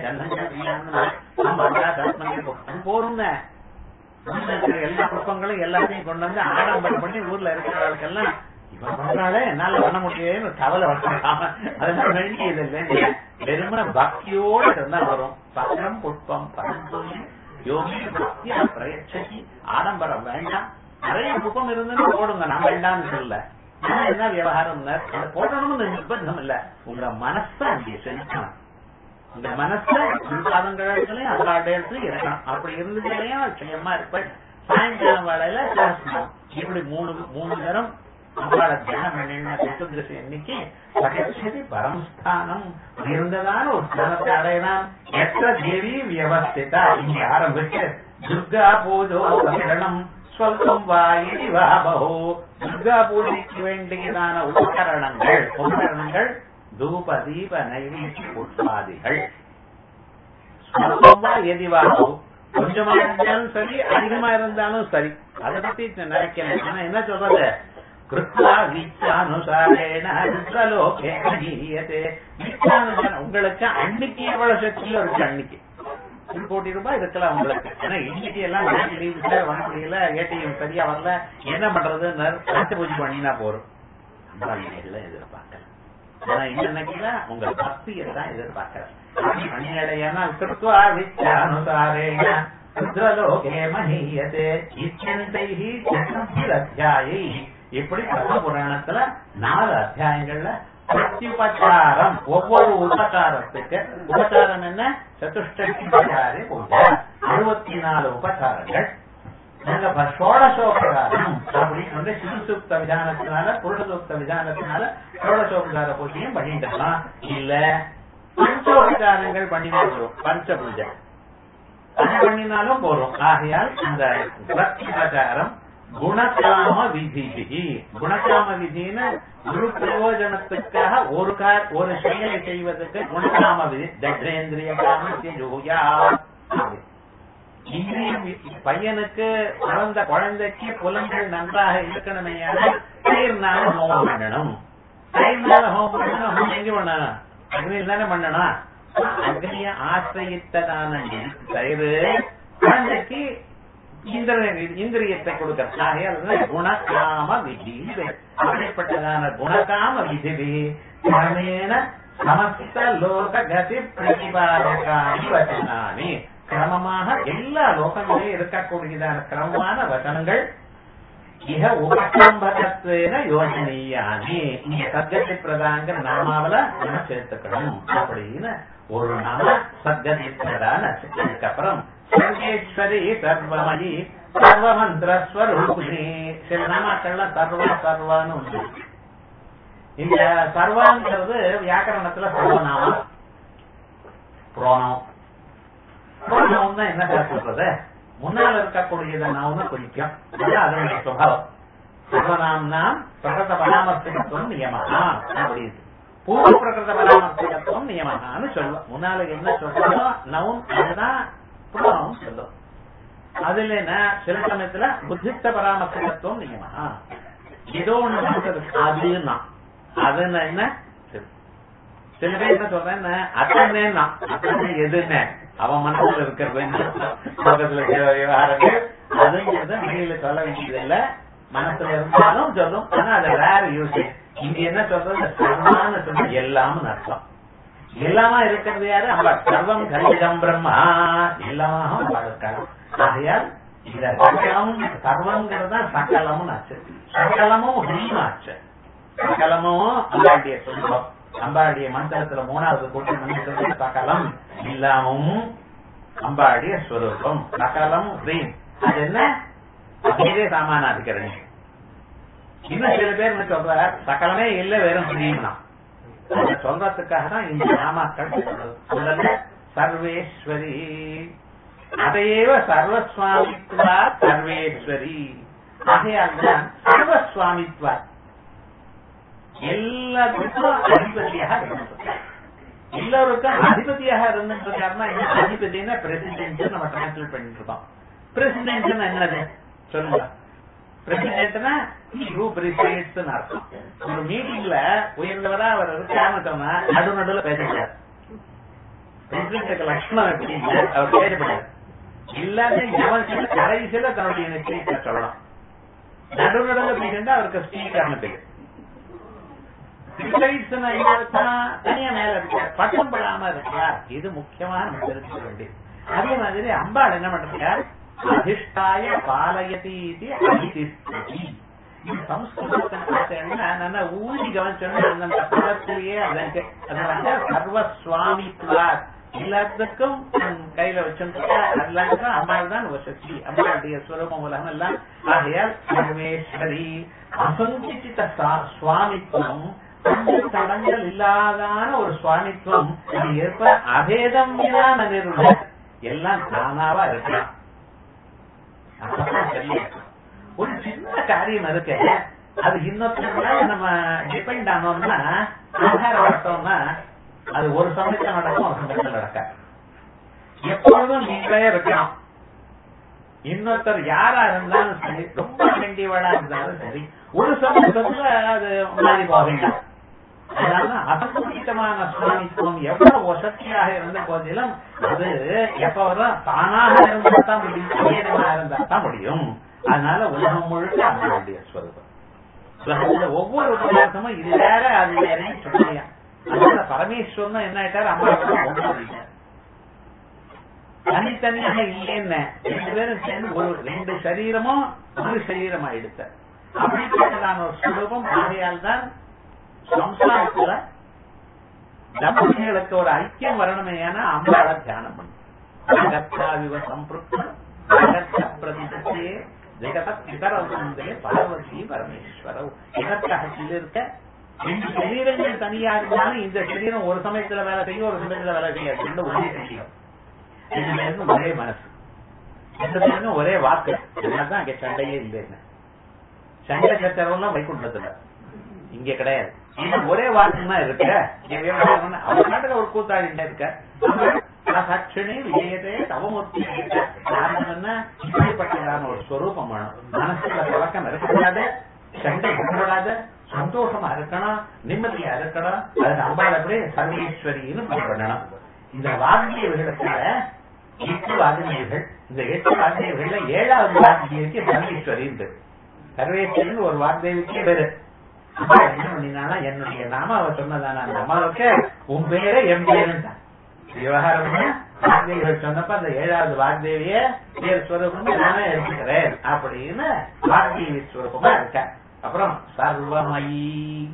கந்தம் போருங்க ஊர்ல இருக்கிற எல்லா புஷ்பங்களும் எல்லாத்தையும் கொண்டு வந்து ஆடம்பரம் பண்ணி ஊர்ல இருக்கிறவர்களுக்கெல்லாம் இவன் பண்றாளே என்னால பண்ண முடியலன்னு கவலை வளர்க்காம அதெல்லாம் வேண்டியது வேண்டிய வெறுமன பக்தியோட இருந்தா வரும் பக்கம் புஷ்பம் பரம்பொழி யோகி பக்தியா பிரயட்சகி ஆடம்பரம் வேண்டாம் நிறைய புஷ்பம் இருந்துன்னு போடுங்க நான் வேண்டாம்னு சொல்ல ஆனா என்ன விவகாரம் அதை போடணும்னு நிர்பந்தம் இல்ல உங்க மனசை அங்கே செலுத்தணும் இந்த மனச பாதங்களையும் அதோட எடுத்து இருக்கணும் அப்படி இருந்துச்சுலையும் நிச்சயமா இருப்பேன் சாயங்காலம் வேலையில சாசனம் இப்படி மூணு மூணு நேரம் அம்பாள தியானம் பண்ணின சதுர்தசி அன்னைக்கு சகச்சரி பரமஸ்தானம் இருந்ததான ஒரு ஸ்தானத்தை அடையலாம் எத்த தேவி வியவஸ்திதா இங்க ஆரம்பிச்சு துர்கா பூஜோ கரணம் சொல்லம் வாயி வாபோ துர்கா பூஜைக்கு வேண்டியதான உபகரணங்கள் உபகரணங்கள் தூப தீப நைவேத்திய புஷ்பாதிகள் ஸ்வல்பமா எதிவாகோ கொஞ்சமா இருந்தாலும் சரி அதிகமா இருந்தாலும் சரி அதை பத்தி நினைக்கல ஆனா என்ன சொல்றது கிருத்வா வீச்சானுசாரேன ருத்ரலோகே அநீயதே வீச்சானுசாரம் உங்களுக்கு அன்னைக்கு எவ்வளவு சக்தியில இருக்கு அன்னைக்கு ஒரு கோடி ரூபாய் இருக்கலாம் உங்களுக்கு ஏன்னா இன்னைக்கு எல்லாம் பேங்க் லீவ் சார் வர முடியல ஏடிஎம் சரியா வரல என்ன பண்றதுன்னு பஞ்ச பூஜை பண்ணினா போறோம் எல்லாம் எதிர்பார்க்கல ஆனா இன்னைக்குல உங்க பக்தியை தான் எதிர்பார்க்கிறேன் அந்நியடையனால் கிருத்வா வித்யானுசாரேன ருத்ரலோகே மஹீயதே இச்சந்தைஹி சதுர்த்திரத்தியாயை இப்படி பத்ம புராணத்துல நாலு அத்தியாயங்கள்ல பிரத்யுபச்சாரம் ஒவ்வொரு உபச்சாரத்துக்கு உபச்சாரம் என்ன சதுஷ்டி பூஜை அறுபத்தி நாலு உபச்சாரங்கள் நாங்க சோழசோபகாரம் அப்படின்னு வந்து சிசுசூக்த விதானத்தினால புருஷசூக்த விதானத்தினால சோழசோபகார பூஜையும் பண்ணிக்கலாம் இல்ல பஞ்சோபகாரங்கள் பண்ணினா போறோம் பஞ்ச பூஜை அது பண்ணினாலும் போறோம் ஆகையால் இந்த பிரத்யுபச்சாரம் குணகாம விதி குணகாம விதின்னு ஒரு பிரயோஜனத்துக்காக ஒரு கார் ஒரு செயலை செய்வதற்கு குணகாம விதி தட்ரேந்திரிய காமத்தியா இந்திரியம் பையனுக்கு பிறந்த குழந்தைக்கு புலன்கள் நன்றாக இருக்கணுமே தயிர்னால ஹோமம் பண்ணணும் தயிர்னால ஹோமம் பண்ணணும் ஹோமம் எங்க பண்ணணும் அக்னியில் தானே பண்ணணும் அக்னிய ஆசிரியத்ததான தயிர் குழந்தைக்கு இந்திரியத்தை கொடுக்கிறது ஆகையால் குணகாம விதி அப்படிப்பட்டதான குணகாம விதி கிரமேண சமஸ்த லோக கதி பிரதிபாதகாணி வச்சனானி கிரமமாக எல்லா லோகங்களிலும் இருக்கக்கூடியதான கிரமமான வசனங்கள் இக உபசம்பகத்வேன யோஜனீயானி இங்க சத்கதி பிரதாங்கிற நாமாவில நம்ம சேர்த்துக்கணும் அப்படின்னு ஒரு நாம சத்கதி பிரதான அதுக்கப்புறம் சர்வேஸ்வரி சர்வமயி சர்வமந்திரஸ்வரூபிணி சில நாமாக்கள்ல சர்வ சர்வான்னு உண்டு இந்த சர்வாங்கிறது வியாக்கரணத்துல சர்வநாமம் புரோணம் புரோணம் தான் என்ன சொல்றது முன்னால் இருக்கக்கூடியதை நாம குறிக்கும் அதனுடைய சுபாவம் சர்வநாம்னாம் பிரகத பராமர்சகத்துவம் நியமனா அப்படின்னு பூர்வ பிரகிருத பராமர்சகத்துவம் நியமனான்னு சொல்லுவோம் முன்னால என்ன சொல்றதோ நவும் அதுதான் புரோணம் சொல்லும் அதுல என்ன சில சமயத்துல புத்திஸ்த பராமர்சகத்துவம் நியமனா ஏதோ ஒண்ணு அதுன்னா அதுன்னா என்ன சில பேர் என்ன சொல்றேன் அத்தனை அத்தனை எதுன்னு அவன் மனசுல இருக்கிறது பக்கத்துல விவகாரங்கள் அதுங்கிறத வெளியில சொல்ல வேண்டியது இல்ல மனசுல இருந்தாலும் சொல்லும் ஆனா அது வேற யூஸ் இங்க என்ன சொல்றது சர்வான்னு சொல்ல எல்லாம்னு அர்த்தம் எல்லாமா இருக்கிறது யாரு அவ சர்வம் கலிதம் பிரம்மா எல்லாமாக அவள் இருக்காங்க ஆகையால் இந்த சகலம் சர்வங்கிறதா சகலமும் ஆச்சு சகலமும் ஹீம் ஆச்சு சகலமும் அம்பாண்டிய சொல்லுவோம் அம்பாடிய மந்திரத்துல மூணாவது கூட்டம் மந்திரத்துல சகலம் இல்லாமும் அம்பாடிய ஸ்வரூபம் சகலம் ஹ்ரீம் அது என்ன அதே சாமானாதிகரணி இன்னும் சில பேர் என்ன சொல்ற சகலமே இல்ல வெறும் ஹ்ரீம் தான் அதை சொல்றதுக்காக தான் இந்த நாமாக்கள் சொல்றது சர்வேஸ்வரி அதையேவ சர்வஸ்வாமித்வா சர்வேஸ்வரி ஆகையால் தான் சர்வஸ்வாமித்வா எல்லாத்துக்கும் அதிபதியாக இருந்திருக்கார் எல்லோருக்கும் அதிபதியாக இருந்திருக்காருன்னா என்ன அதிபதினா பிரசிடென்ட் நம்ம டிரான்ஸ்லேட் பண்ணிட்டு இருக்கோம் பிரசிடென்ட் என்னது சொல்லுங்க பிரசிடென்ட்னா குரூப் ரிசைட்ஸ் அர்த்தம் ஒரு மீட்டிங்ல உயர்ந்தவரா அவர் இருக்காமட்டோம்னா நடு நடுவுல பேசக்கூடாது பிரசிடென்ட்டுக்கு லட்சணம் எப்படி அவர் பேசப்படாது எல்லாமே எவன் கடைசியில தன்னுடைய ஸ்பீக்கர் சொல்லலாம் நடு நடுவுல பேசிட்டு அவருக்கு ஸ்பீக்கர்னு பேரு தனியா மேல இருக்க பட்டம் படாம இருக்கா இது முக்கியமா நம்ம தெரிஞ்சுக்க வேண்டியது அதே மாதிரி அம்பாள் என்ன பண்றாங்க அதிஷ்டாய பாலயதி இது அதிதிஷ்டதி சம்ஸ்கிருதத்தை பார்த்தேன்னா நல்லா ஊதி கவனிச்சோன்னா அந்த பதத்திலேயே அதற்கு அதனால சர்வ சுவாமித்வா எல்லாத்துக்கும் கையில வச்சிருக்க எல்லாத்துக்கும் அம்பாள் தான் வசதி அம்பாளுடைய ஸ்வரூபம் உலகம் எல்லாம் ஆகையால் சர்வேஸ்வரி அசங்கிச்சித சுவாமித்துவம் தடங்கள் இல்லாதான ஒரு சுவாமித்துவம் அது ஏற்ப அபேதம் நிறுவன எல்லாம் தானாவா இருக்கலாம் ஒரு சின்ன காரியம் இருக்கு அது இன்னொருத்தவங்க நம்ம டிபெண்ட் ஆனோம்னா ஆகாரம் வளர்த்தோம்னா அது ஒரு சமயத்துல நடக்கும் ஒரு சமயத்துல நடக்காது எப்பொழுதும் நீங்களே இருக்கணும் இன்னொருத்தர் யாரா இருந்தாலும் சரி ரொம்ப வேண்டியவளா இருந்தாலும் சரி ஒரு சமயத்துல அது மாறி போவீங்க அதனால அசங்கமான சுவாமித்துவம் எவ்வளவு வசதியாக இருந்த போதிலும் அது எப்ப வரும் தானாக இருந்தா தான் முடியும் சமீபமா இருந்தா தான் முடியும் அதனால உலகம் முழுக்க அதனுடைய ஸ்வரூபம் உலகத்துல ஒவ்வொரு பதார்த்தமும் இது வேற அது வேறன்னு சொல்லியா அதனால பரமேஸ்வரன் என்ன ஆயிட்டாரு அம்மா தனித்தனியாக இல்லைன்னு ரெண்டு பேரும் சேர்ந்து ஒரு ரெண்டு சரீரமும் ஒரு சரீரமா எடுத்த அப்படிப்பட்டதான ஒரு சுரூபம் ஆகையால் தான் சம்சாரத்துல தம்பதிகளுக்கு ஒரு ஐக்கியம் வரணுமே ஏன்னா அம்பாள தியானம் பண்ணும் சம்பிருத்தம் பிரதிபத்தியே ஜெகதத் இதரே பார்வதி பரமேஸ்வரவ் எதற்காக இருக்க ரெண்டு சரீரங்கள் தனியா இருந்தாலும் இந்த சரீரம் ஒரு சமயத்துல வேலை செய்யும் ஒரு சமயத்துல வேலை செய்யாது ரெண்டு ஒரே சரீரம் ரெண்டு பேருக்கும் ஒரே மனசு ரெண்டு பேருக்கும் ஒரே வாக்கு தான் அங்க சண்டையே இல்லைன்னு சண்டை சச்சரவெல்லாம் வைகுண்டத்துல இங்க கிடையாது இது ஒரே வாக்குன்னா இருக்க அவர் நாட்டுல ஒரு கூத்தாடிட்டே இருக்க சாட்சினே விஜயதே தவமூர்த்தி காரணம்னா இப்படிப்பட்டதான ஒரு ஸ்வரூபம் வேணும் மனசுல பழக்கம் இருக்கக்கூடாது சண்டை பண்ணக்கூடாது சந்தோஷமா இருக்கணும் நிம்மதியா இருக்கணும் அது அம்பாள் அப்படியே சர்வேஸ்வரின்னு பண்ணணும் இந்த வாக்கியர்களுக்காக எட்டு வாக்கியர்கள் இந்த எட்டு வாக்கியர்கள்ல ஏழாவது வாக்கியருக்கு சர்வேஸ்வரி சர்வேஸ்வரின்னு ஒரு வாக்தேவிக்கு பேரு என்ன பண்ணினா என்னுடைய நாம அவ சொன்னதான அந்த அம்மாவுக்கு உன் பேரே என் பேருன்னு விவகாரம் வாக்தேவிகள் சொன்னப்ப அந்த ஏழாவது வாக்தேவிய பேர் ஸ்வரூபம் நானே எடுத்துக்கிறேன் அப்படின்னு வாக்தேவி ஸ்வரூபமா இருக்க அப்புறம் சர்வமயி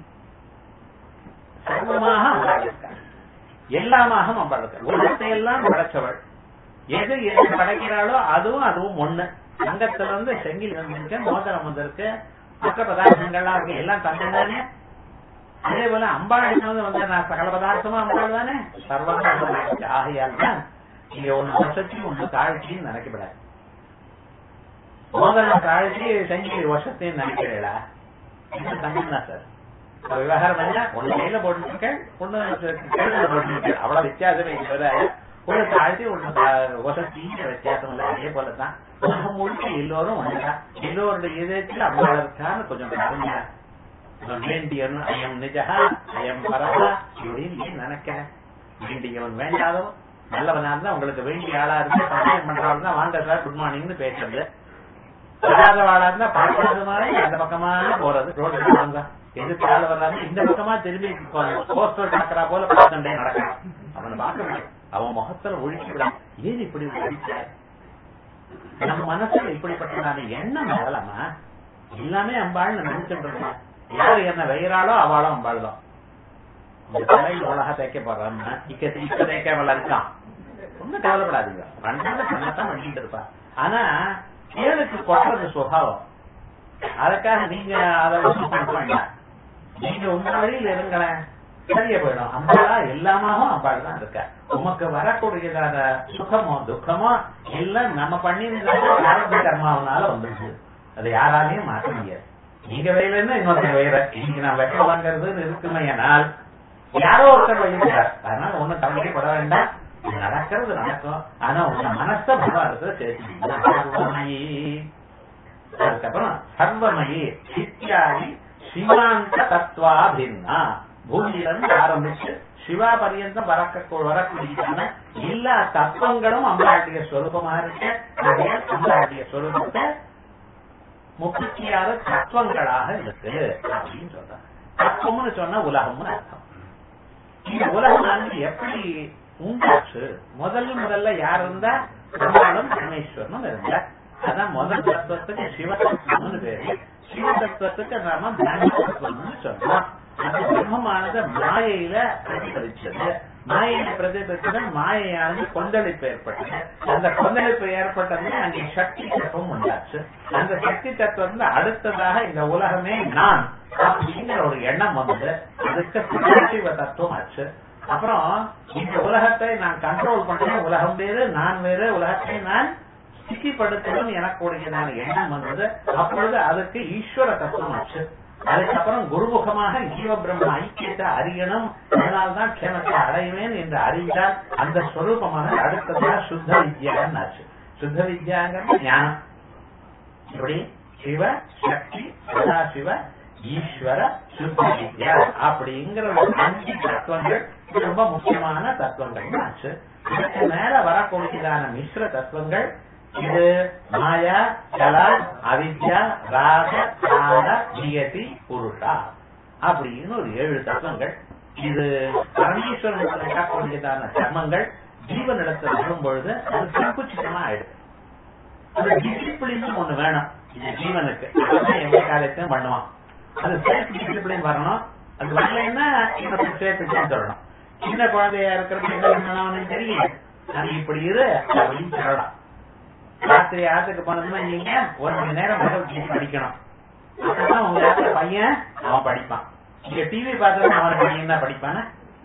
சர்வமாக அம்பாள் இருக்க எல்லாமாக அம்பாள் இருக்க உலகத்தை எல்லாம் படைச்சவள் எது எது படைக்கிறாளோ அதுவும் அதுவும் ஒண்ணு தங்கத்துல இருந்து செங்கில் வந்திருக்கு மோதிரம் வந்திருக்கு மற்ற பதார்த்தங்கள்லாம் இருக்கு எல்லாம் தங்கம் தானே அதே போல அம்பாள் வந்து வந்து நான் சகல பதார்த்தமும் அம்பாள் தானே சர்வம் ஆகையால் தான் நீங்க ஒண்ணு வருஷத்தி ஒண்ணு தாழ்ச்சின்னு நினைக்கப்படாது மோதிரம் தாழ்ச்சி செங்கில் வருஷத்தையும் நினைக்கிறீங்களா தங்கம் தான் சார் விவகாரம் என்ன ஒண்ணு கையில போட்டுருக்கேன் ஒண்ணு கையில போட்டுருக்கேன் அவ்வளவு வித்தியாசமே தவிர ஒண்ணு தாழ்த்தி ஒண்ணு வசதிங்கிற வித்தியாசம் இல்லை அதே போலதான் உலகம் முழுக்க எல்லோரும் ஒண்ணுதான் எல்லோருடைய இதயத்தில் அவ்வளவு இருக்கான்னு கொஞ்சம் பாருங்க வேண்டியவன் அயம் நிஜா அயம் பரவா இப்படின்னு நினைக்க வேண்டியவன் வேண்டாதவன் நல்லவனா இருந்தா உங்களுக்கு வேண்டிய ஆளா இருந்து சந்தேகம் பண்றவங்க தான் வாங்க சார் குட் மார்னிங்னு பேசுறது வராத ஆளா இருந்தா பார்க்காத மாதிரி அந்த பக்கமா போறது ரோடு வாங்க எதிர்த்து ஆள் வர்றாங்க இந்த பக்கமா திரும்பி போஸ்டர் நடக்கிறா போல சண்டை நடக்கலாம் அவனை பார்க்க முடியும் அவன் முகத்துல ஒழிச்சுவிடான் ஏன் இப்படி ஒழிச்ச நம்ம மனசுல இப்படிப்பட்ட எண்ணம் வரலாமா எல்லாமே அம்பாள் நினைச்சுட்டு இருக்கோம் யாரு என்ன வெயிறாளோ அவளோ அம்பாள் தான் இந்த தலையில் உலக தைக்க போறான்னா இக்க இக்க தைக்காமல இருக்கான் ஒன்னும் கவலைப்படாதீங்க ரெண்டாவது பண்ணத்தான் பண்ணிட்டு இருப்பா ஆனா ஏழுக்கு கொட்டுறது சுபாவம் அதுக்காக நீங்க அதை பண்ண வேண்டாம் நீங்க உங்க வழியில் இருங்களேன் சரியா போயிடும் அம்பாளா எல்லாமாவும் அம்பாள் தான் இருக்க உமக்கு வரக்கூடியதான சுகமோ துக்கமோ எல்லாம் நம்ம பண்ணியிருந்த கர்மாவனால வந்துருச்சு அதை யாராலையும் மாற்ற முடியாது நீங்க வயல இருந்தா இன்னொருத்தர் வயிற இன்னைக்கு நான் வெட்ட வாங்கறதுன்னு இருக்குமையானால் யாரோ ஒருத்தர் வயிறார் அதனால ஒண்ணும் கவலைப்பட வேண்டாம் நடக்கிறது நடக்கும் ஆனா உங்க மனச பகவானத்தை சேர்த்து அதுக்கப்புறம் சர்வமயி இத்தியாதி சிவாந்த தத்துவாபின்னா பூமியிலிருந்து ஆரம்பிச்சு சிவா பரியந்தம் வரக்க வரக்கூடியதான எல்லா தத்துவங்களும் அம்பாளுடைய ஸ்வரூபமா இருக்க அம்பாளுடைய ஸ்வரூபத்தை முப்பத்தி ஆறு தத்துவங்களாக இருக்கு அப்படின்னு சொல்றாங்க தத்துவம்னு சொன்னா உலகம்னு அர்த்தம் இந்த உலகம் வந்து எப்படி உண்டாச்சு முதல் முதல்ல யார் இருந்தா பிரம்மாளும் பரமேஸ்வரனும் இருந்தா அதான் முதல் தத்துவத்துக்கு சிவ தத்துவம்னு பேரு சிவ தத்துவத்துக்கு நாம பிரம்ம தத்துவம்னு சொல்றோம் அந்த பிரம்மமானது மாயையில பிரதிபலிச்சது மாயையில பிரதிபலிச்சது மாயையானது கொந்தளிப்பு ஏற்பட்டது அந்த கொந்தளிப்பு ஏற்பட்டது அங்கே சக்தி தத்துவம் உண்டாச்சு அந்த சக்தி தத்துவம் அடுத்ததாக இந்த உலகமே நான் அப்படிங்கிற ஒரு எண்ணம் வந்தது அதுக்கு சிவ தத்துவம் ஆச்சு அப்புறம் இந்த உலகத்தை நான் கண்ட்ரோல் பண்றேன் உலகம் வேறு நான் வேறு உலகத்தை நான் ஸ்திதிப்படுத்தணும் எனக்கு உடையதான எண்ணம் வந்தது அப்பொழுது அதுக்கு ஈஸ்வர தத்துவம் ஆச்சு அதுக்கப்புறம் குருமுகமாக ஜீவ பிரம்ம ஐக்கியத்தை அறியணும் அதனால்தான் க்ஷேமத்தை அடைவேன் என்று அறிந்தால் அந்த ஸ்வரூபமாக அடுத்ததாக சுத்த வித்யான்னு ஆச்சு சுத்த வித்யாங்கிறது ஞானம் இப்படி சிவ சக்தி சதாசிவ ஈஸ்வர சுத்த வித்யா அப்படிங்கிற ஒரு அஞ்சு தத்துவங்கள் ரொம்ப முக்கியமான தத்துவங்கள் ஆச்சு இதுக்கு மேல வரக்கூடியதான மிஸ்ர தத்துவங்கள் இது மாயா கலா அவித்யா ராக கால நியதி புருஷா அப்படின்னு ஒரு ஏழு தத்துவங்கள் இது பரமேஸ்வரன் இருக்கக்கூடியதான தர்மங்கள் ஜீவனிடத்தில் வரும் பொழுது அது சங்குச்சிதமா ஆயிடுது அது டிசிப்ளின் ஒண்ணு வேணும் இந்த ஜீவனுக்கு எந்த காரியத்தையும் பண்ணுவான் அது செல்ஃப் டிசிப்ளின் வரணும் அது வரலைன்னா இன்னொரு சேர்த்து சொல்லணும் சின்ன குழந்தையா இருக்கிறது என்ன பண்ணணும் தெரியும் அது இப்படி இரு அப்படின்னு சொல்லலாம் ராத்திரி ஆத்துக்கு போனதுன்னா நீங்க ஒரு மணி நேரம் பகவத்கீதை படிக்கணும் அப்பதான் உங்க இடத்துல பையன் அவன் படிப்பான் இங்க டிவி பார்த்தா அவன் பையன் தான் படிப்பான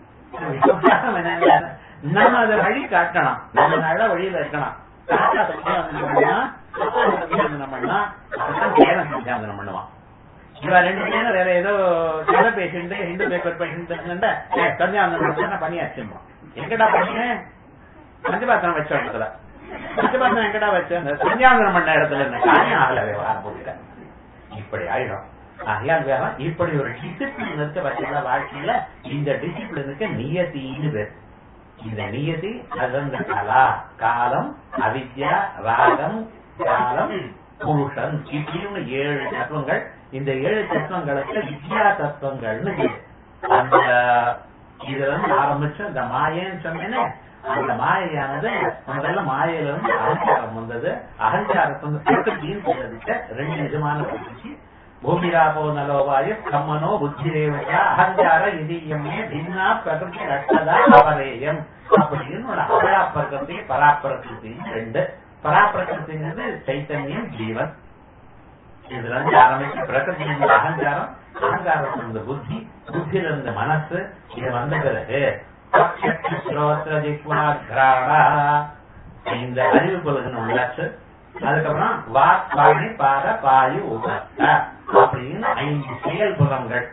நம்ம அதை வழி காட்டணும் நம்ம நல்ல வழியில இருக்கணும் தாத்தா சந்தியாவந்தனம் பண்ணலாம் அப்பதான் பேரன் சந்தியாவந்தனம் பண்ணுவான் இவ ரெண்டு பேரும் வேற ஏதோ கதை பேஷண்ட் ஹிந்து பேப்பர் பேஷண்ட் சந்தியாவந்தனம் பண்ணியாச்சுமா எங்கடா பண்ணேன் பஞ்சபாத்திரம் வச்ச இடத்துல பஞ்சபாத்திரம் எங்கடா வச்சேன் சந்தியாவந்தனம் பண்ண இடத்துல என்ன காரியம் ஆகலவே வார போட்டுக்க இப்படி ஆயிடும் ஆகையால் வேற இப்படி ஒரு டிசிப்ளின் இருக்க பட்சத்துல வாழ்க்கையில இந்த டிசிப்ளினுக்கு நியத்தின்னு பேர் இந்த நியதி அகந்த கலா காலம் அவித்யா ராகம் காலம் புருஷன் இப்படின்னு ஏழு தத்துவங்கள் இந்த ஏழு தத்துவங்களுக்கு வித்யா தத்துவங்கள்னு பேரு. அந்த இதுல இருந்து ஆரம்பிச்சு அந்த மாயன்னு சொன்னேனே அந்த மாயையானது முதல்ல மாயையில இருந்து அகங்காரம் வந்தது அகங்காரத்தை வந்து பிரகிருத்தின்னு சொல்றதுக்கு ரெண்டு நிஜமான பிரகிருதி பூமிராபோ நலோவாயு கம்மனோ புத்திரேவச்சா அகங்கார இதயமே பின்னா பிரகிருதி ரட்டதா அபரேயம் அப்படின்னு ஒரு அபரா பிரகிருதி பராப்பிரகிருதி ரெண்டு பராப்பிரகிருதிங்கிறது சைத்தன்யம் ஜீவன் இதுல இருந்து ஆரம்பிச்சு பிரகிருதி இருந்த அகங்காரம் அகங்காரத்துல இருந்த புத்தி புத்தியில இருந்த மனசு இது வந்த பிறகு ஸ்ரோத்ர ஜிக்வாக்ராடா இந்த அறிவு பொருள்கள் உள்ளாச்சு அதுக்கப்புறம் வாக் பாணி பாத பாயு உபத்த அப்படின்னு ஐந்து செயல் புலங்கள்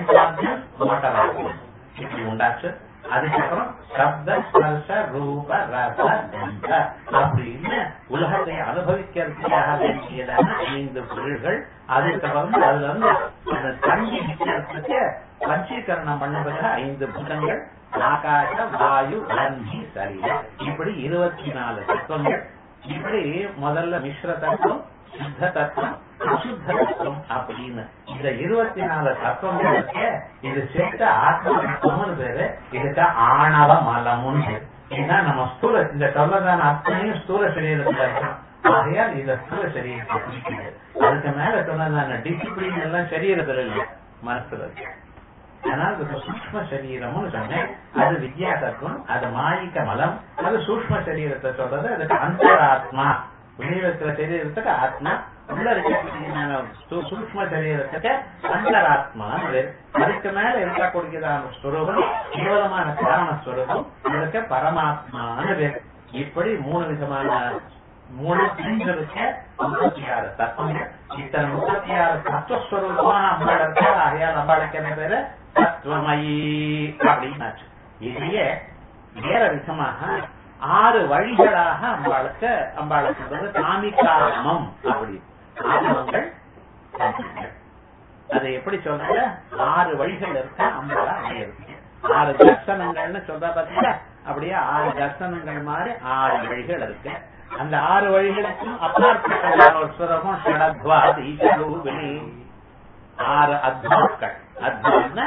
இப்படி உண்டாச்சு அதுக்கப்புறம் சப்த ஸ்பர்ஷ ரூப ரச கந்த அப்படின்னு உலகத்தை அனுபவிக்கிறதுக்காக வேண்டியதான ஐந்து பொருள்கள் அதுக்கப்புறம் அதுல இருந்து அந்த தண்ணி நிக்கிறதுக்கு பஞ்சீகரணம் பண்ணுவதற்கு ஐந்து புதங்கள் ஆகாச வாயு அந்தி சரீரம் இப்படி இருபத்தி நாலு தத்துவங்கள் இப்படி முதல்ல மிஸ்ர தத்துவம் சுத்த தத்துவம் அசுத்த தத்துவம் அப்படின்னு இந்த இருபத்தி நாலு தத்துவங்களுக்கு இது சேர்த்த ஆத்ம தத்துவம்னு பேரு இதுக்கு ஆணவ மலமுன்னு பேரு ஏன்னா நம்ம ஸ்தூல இந்த சொல்லதான அத்தனையும் ஸ்தூல சரீரத்துல இருக்கும் ஆகையால் இந்த ஸ்தூல சரீரத்தை குறிக்கிறது அதுக்கு மேல சொன்னதான டிசிப்ளின் எல்லாம் சரீரத்துல இல்லை மனசுல இருக்கு ஆனால் அது சூக்ம சரீரம்னு சொன்னேன் அது வித்யா தத்துவம் அது மாயிக்க மலம் அது சூக்ம சரீரத்தை சொல்றது அதுக்கு அந்தராத்மா வெளியில சரீரத்துக்கு ஆத்மா உள்ள இருக்க சூக்ம சரீரத்துக்கு அந்தராத்மா அதுக்கு மேல இருக்கக்கூடியதான ஸ்வரூபம் கேவலமான காரண ஸ்வரூபம் இதுக்கு பரமாத்மான்னு பேர் இப்படி மூணு விதமான மூணு பிரிஞ்சிருக்க முப்பத்தி ஆறு தத்துவங்கள் இத்தனை முப்பத்தி ஆறு தத்துவஸ்வரூபமான அம்பாள் இருக்கா ஆகையால் அம்பாளுக்கு என்ன பேரு தத்துவமயி அப்படின்னாச்சு இதையே வேற விதமாக ஆறு வழிகளாக அம்பாளுக்கு அம்பாளுக்கு வந்து காமிகாமம் அப்படி ஆகமங்கள் தன்மைகள். அதை எப்படி சொல்றது ஆறு வழிகள் இருக்கு அம்பலா இருக்கு ஆறு தர்சனங்கள்னு சொல்ற பாத்தீங்களா அப்படியே ஆறு தர்சனங்கள் மாதிரி ஆறு வழிகள் இருக்கு அந்த ஆறு வழிகளுக்கும் அப்பாற்பட்ட ஒரு சுரகம் ஷடத்வா ஈசலு வெளி ஆறு அத்வாக்கள் அத்வான்னா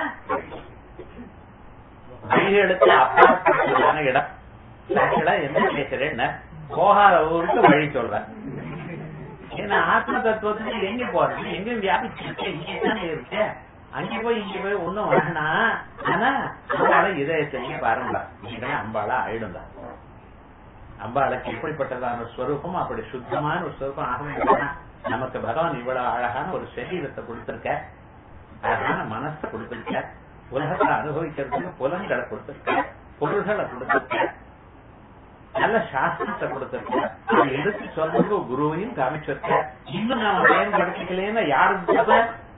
வழிகளுக்கு அப்பாற்பட்டதான இடம் ஆக்சுவலா என்ன கேட்கிறேன்னு போகாத ஊருக்கு வழி சொல்றேன் ஏன்னா ஆத்ம தத்துவத்துக்கு எங்க போறது எங்க வியாபிச்சிருக்கு இங்கே தானே இருக்கு அங்க போய் இங்க போய் ஒண்ணும் வேணாம் ஆனா அம்பாளை இதயத்தை பாருங்க நீங்க அம்பாளா ஆயிடுங்க அம்பாளுக்கு எப்படிப்பட்டதான ஸ்வரூபம் அப்படி சுத்தமான ஒரு ஸ்வரூபம் ஆகணும் நமக்கு பகவான் இவ்வளவு அழகான ஒரு சரீரத்தை கொடுத்திருக்க அழகான மனசை கொடுத்திருக்க உலகத்தை அனுபவிக்கிறதுக்கு புலன்களை கொடுத்திருக்க பொருள்களை கொடுத்திருக்க நல்ல சாஸ்திரத்தை கொடுத்திருக்க அதை எடுத்து சொல்றதுக்கு குருவையும் காமிச்சிருக்க இன்னும் நாம பயன்படுத்திக்கலன்னு யாரும் தப்ப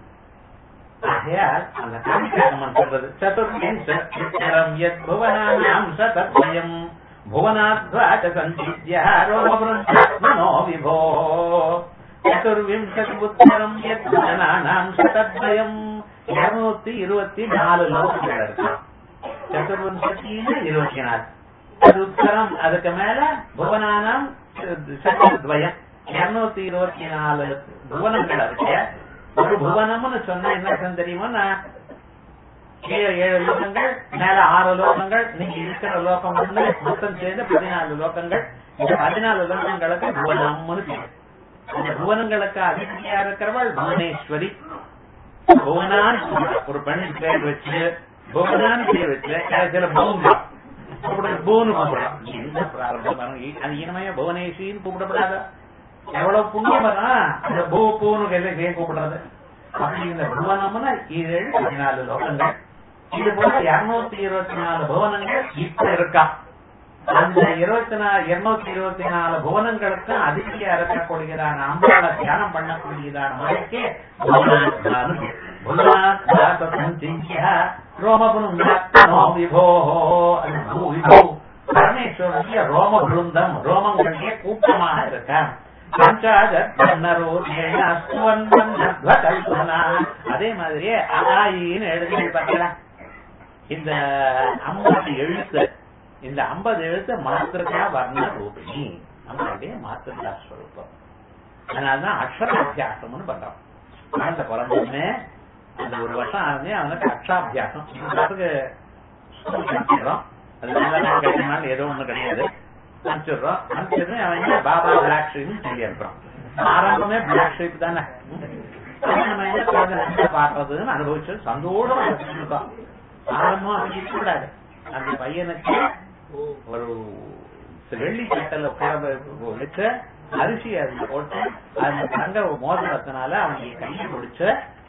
ஆகையால் அந்த காமிக்காமன் சொல்றது சதுர்விம் யத் புவனானாம் சதத்வயம் புவனாத்வாச்ச சஞ்சித்யா ரோமபுரோ விபோ சதுர்விம்சதி உத்தரம் யத் புவனானாம் சதத்வயம் இருநூத்தி இருபத்தி நாலு லோகங்கள் இருக்கு சதுர்வம்சத்தின்னு இருபத்தி நாலு அது உத்தரம் அதுக்கு மேல புவனானம் சதுர்வயம் இருநூத்தி இருபத்தி நாலு புவனங்கள் இருக்கு ஒரு புவனம்னு சொன்னா என்ன அர்த்தம் தெரியுமா கீழே ஏழு லோகங்கள் மேல ஆறு லோகங்கள் நீங்க இருக்கிற லோகம் ஒண்ணு மொத்தம் சேர்ந்து பதினாலு லோகங்கள் இந்த பதினாலு லோகங்களுக்கு புவனம்னு பேரு அந்த புவனங்களுக்கு அதிபதியா இருக்கிறவள் புவனேஸ்வரி புவனான் ஒரு பெண் பேர் வச்சு புவனான் பேர் வச்சு கடைசியில பூங்கா பூன்னு கூப்பிடலாம் என்ன பிராரம்பம் பாருங்க. அது இனமையா புவனேஷின்னு கூப்பிடப்படாத எவ்வளவு புண்ணியம் வரும் அந்த பூ பூன்னு கையில கூப்பிடுறது அப்படி இந்த புவனம்னா ஏழு பதினாலு லோகங்கள் இது போல இருநூத்தி இருபத்தி நாலு புவனங்கள் இப்ப இருக்கா அந்த இருபத்தி நாலு இருநூத்தி இருபத்தி நாலு புவனங்களுக்கு அதிக இருக்கக்கூடியதான அம்பாள தியானம் பண்ணக்கூடியதான முறைக்கு புவனாத்மானு பேர். புவனாத்மாசம் சிந்தியா ரோமபுரம் விபோ அது பூ விபோ பரமேஸ்வரனுடைய ரோம விருந்தம் ரோமங்களுடைய கூட்டமாக இருக்க அதே மாதிரியே அகாயின்னு எழுதி பார்த்தீங்களா இந்த ஐம்பது எழுத்து இந்த ஐம்பது எழுத்து மாத்திருக்கா வர்ண ரூபிணி நம்மளுடைய மாத்திருக்கா ஸ்வரூபம் அதனாலதான் அக்ஷராபியாசம்னு பண்றோம் குழந்தை பிறந்தோடனே அந்த ஒரு வருஷம் ஆனதே அவனுக்கு அக்ஷாபியாசம் அதுக்கு ஸ்கூல் அனுப்பிடுறோம் அது நல்லா கிடைக்கணும் ஏதோ ஒண்ணு கிடையாது அனுப்பிச்சிடுறோம் அனுப்பிச்சிட்டு அவன் என்ன பாபா பிளாக் ஷீப்னு சொல்லி அனுப்புறோம் ஆரம்பமே பிளாக் ஷீப் தானே நம்ம என்ன குழந்தை நல்லா பாக்குறதுன்னு அனுபவிச்சு சந்தோஷமா இருக்கோம் ஆரம்பம் அப்படி இருக்கக்கூடாது அந்த பையனுக்கு ஒரு வெள்ளி சட்டல வச்சு அரிசி அதுல போட்டு அந்த தங்க மோதிரத்தினால அவனுக்கு கையை பிடிச்சு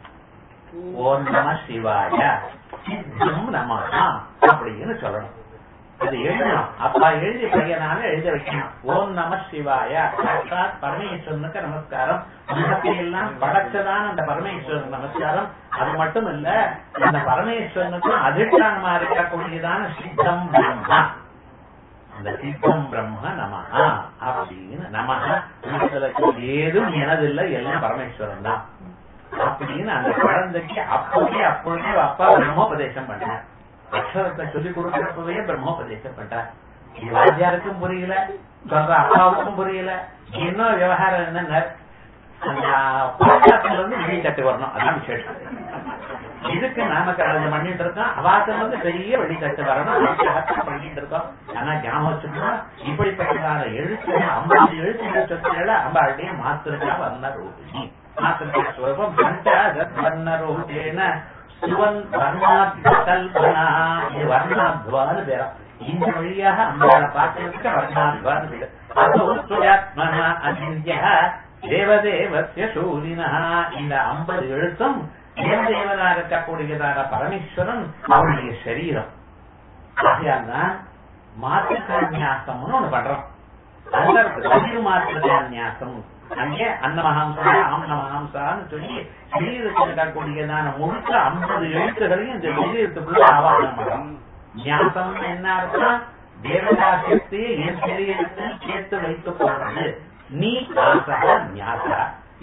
ஓம் நம சிவாய சித்தம் நமஹா அப்படின்னு சொல்லணும் அது எழுதணும் அப்பா எழுதி பையனால எழுத வைக்கணும் ஓம் நம சிவாய சாட்சாத் பரமேஸ்வரனுக்கு நமஸ்காரம் உலகத்தை எல்லாம் படைச்சதான அந்த பரமேஸ்வரன் நமஸ்காரம் அது மட்டும் இல்ல அந்த பரமேஸ்வரனுக்கும் அதிஷ்டானமா இருக்கக்கூடியதான சித்தம் பிரம்மா அந்த சித்தம் பிரம்ம நமஹா அப்படின்னு நமஹா ஏதும் எனதில்லை எல்லாம் பரமேஸ்வரன் தான் அப்படின்னு அந்த குழந்தைக்கு அப்பவே அப்பொழுதே அப்பா பிரம்மோபதேசம் பண்ணார் அக்ஷரத்தை சொல்லிக் கொடுக்கிறப்பவே பிரம்மோபதேசம் பண்றார் இது வாத்தியாருக்கும் புரியல சொல்ற அப்பாவுக்கும் புரியல இன்னும் விவகாரம் என்னங்க அந்த பாட்டாத்துல இருந்து வெளியே தட்டு வரணும் அதான் விசேஷம் இதுக்கு நாம கடந்து பண்ணிட்டு இருக்கோம் அவாசம் வந்து பெரிய வெளித்தட்டு வரணும் அதுக்காகத்தான் பண்ணிட்டு இருக்கோம் ஆனா ஞாபகம் வச்சுக்கணும் இப்படிப்பட்டதான எழுத்து ஐம்பது எழுத்து சொற்களை அம்பாளுடைய மாத்திருக்கா வந்த ரூபிணி மாத்திருக்கா ஸ்வரூபம் வர்ணரூபேன சுவன் வர்ணாத்வகல்பனா இது வர்ணாத்வான்னு பேரம் இந்த வழியாக அம்பாளை பார்க்கறதுக்கு வர்ணாத்வான்னு பேரு அதோத்வயாத்மனா அசிந்திய தேவதேவசிய சூரினா இந்த ஐம்பது எழுத்தும் தேவதேவனா இருக்கக்கூடியதான பரமேஸ்வரன் அவருடைய சரீரம் ஆகையால்தான் மாத்திருக்கான்யாசம்னு ஒண்ணு பண்றோம் அந்த பதிவு மாத்திருக்கான்யாசம் அங்கே அன்னமஹாம்சா ஆம்னமஹாம்சான்னு சொல்லி சரீரத்தில் இருக்கக்கூடியதான முழுக்க ஐம்பது எழுத்துகளையும் இந்த சரீரத்துக்குள்ள ஆவாசனம் பண்றோம் ஞாசம் என்ன அர்த்தம் தேவதா சக்தியை என் சரீரத்தில் சேர்த்து வைத்துக் கொள்வது நீ ஆசா ஞாசா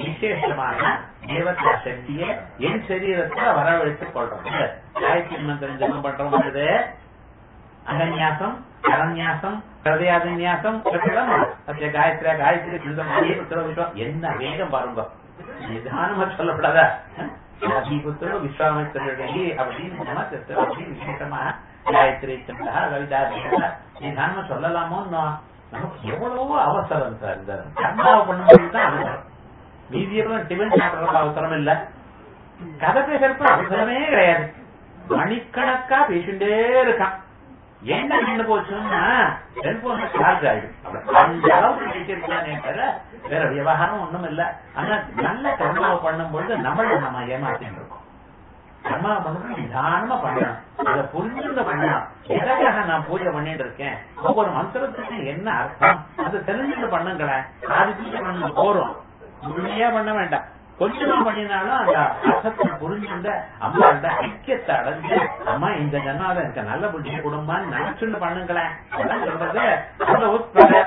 விசேஷமான தேவதா சக்தியை என் சரீரத்துல வரவழைத்துக் கொள்றோம் காயத்ரி மந்திரம் ஜெபம் பண்றோம் பொழுது அகன்யாசம் கரன்யாசம் ஹிருதயாதன்யாசம் சத்திய காயத்ரியா காயத்ரி கிருதம் விஸ்வம் என்ன வேகம் பாருங்க நிதானமா சொல்லப்படாதா அதிபுத்திர விஸ்வாமித்திரடி அப்படின்னு அப்படின்னு விசேஷமா காயத்ரி சந்தா கவிதா நிதானமா சொல்லலாமோ நமக்கு எவ்வளவோ அவசரம் சார் இந்த கர்மாவை பண்ணும்போது தான் அவசரம் மீதியெல்லாம் டிஃபன் சாப்பிடறது அவசரம் இல்ல கதை பேசுறப்ப அவசரமே கிடையாது மணிக்கணக்கா பேசிட்டே இருக்கான் என்ன நின்று போச்சுன்னா செல்போன் சார்ஜ் ஆயிடும் அந்த அளவுக்கு பேசியிருக்கானே தவிர வேற விவகாரம் ஒண்ணும் இல்ல ஆனா நல்ல கர்மாவை பண்ணும்பொழுது நம்மள நம்ம ஏமாத்திட்டு இருக்கோம் கர்மா பண்ணுறது நிதானமா பண்ணணும் அதை புரிஞ்சுங்க பண்ணணும் எதற்காக நான் பூஜை பண்ணிட்டு இருக்கேன் ஒவ்வொரு மந்திரத்துக்கு என்ன அர்த்தம் அதை தெரிஞ்சுட்டு பண்ணுங்களேன் அது பண்ண போறோம் முழுமையா பண்ண வேண்டாம் கொஞ்சமா பண்ணினாலும் அந்த அர்த்தத்தை புரிஞ்சுங்க அம்மாவோட ஐக்கியத்தை அடைஞ்சு அம்மா இந்த ஜன்னால எனக்கு நல்ல புத்தி கொடுமான்னு நினைச்சுன்னு பண்ணுங்களேன் அதான் சொல்றது அந்த உட்பட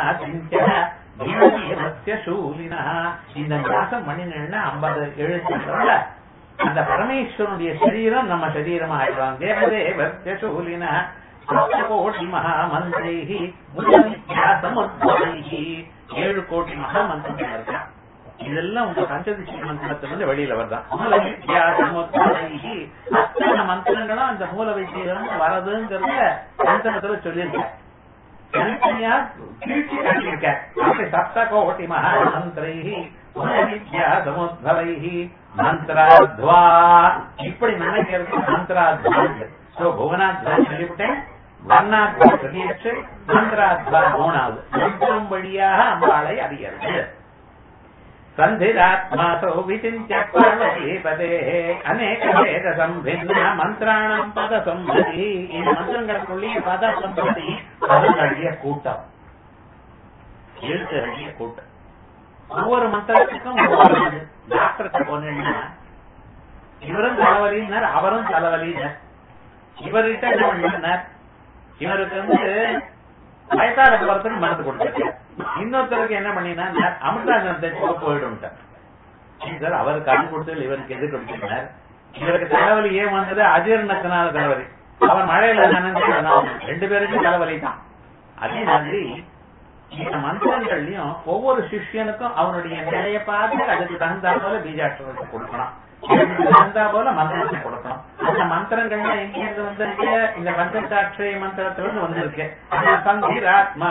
சூலினா இந்த ஞாசம் பண்ணினா ஐம்பது எழுத்துறதுல அந்த பரமேஸ்வரனுடைய சரீரம் நம்ம சரீரம் ஆயிடுவாங்க தேவதேவத்திய சூலினா கோடி மகாமந்திரைஹி சமுத்ரைஹி ஏழு கோடி மகாமந்திரம் இருக்கா இதெல்லாம் உங்க பஞ்சதிசி மந்திரத்திலிருந்து வெளியில வருதான் அத்தனை மந்திரங்களும் அந்த மூல வைத்தியம் வரதுங்கிறத மந்திரத்துல சொல்லியிருக்கேன் தனித்தனியா கீழ்ச்சி காட்டியிருக்க சப்த கோட்டி மகாமந்திரைஹி வித்யா சமுத்பவைஹி மந்திராத்வா இப்படி நினைக்கிறது மந்திராத்வா சோ புவனாத்வா சொல்லிவிட்டேன் வர்ணாத்வா சொல்லியாச்சு மந்திராத்வா மூணாவது மந்திரம் வழியாக அம்பாளை அறியறது சந்திராத்மாசோ விசிந்திய பார்வதி பதே அநேக வேத சம்பின்ன மந்திராணம் பத சம்பதி இந்த மந்திரங்களுக்குள்ளேயே பத சம்பதி பதங்களுடைய கூட்டம் எழுத்துகளுடைய கூட்டம் ஒவ்வொரு மந்திரத்துக்கும் ஒவ்வொரு டாக்டருக்கு போனீங்கன்னா இவரும் தலைவலினார் அவரும் தலைவலினார் இவர்கிட்ட என்ன பண்ணார் இவருக்கு வந்து வயசான ஒருத்தருக்கு மருந்து கொடுத்தாரு இன்னொருத்தருக்கு என்ன பண்ணினா அமிர்தாஜனத்தை போயிடும் சார் அவருக்கு அது கொடுத்தது இவருக்கு எது கொடுத்திருந்தார் இவருக்கு தலைவலி ஏன் வந்தது அஜீரணத்தினால தலைவலி அவர் மழையில நனைஞ்சு ரெண்டு பேருக்கும் தலைவலி தான் அதே மாதிரி இந்த மந்திரங்கள்லயும் ஒவ்வொரு சிஷ்யனுக்கும் அவனுடைய நிலையை பார்த்து அதுக்கு தகுந்தா போல பீஜாட்சரத்தை கொடுக்கணும் தகுந்தா போல மந்திரத்தை கொடுக்கணும் அந்த மந்திரங்கள்ல எங்க இருந்து வந்திருக்கு இந்த பஞ்சசாட்சிய மந்திரத்திலிருந்து வந்திருக்கு சந்திராத்மா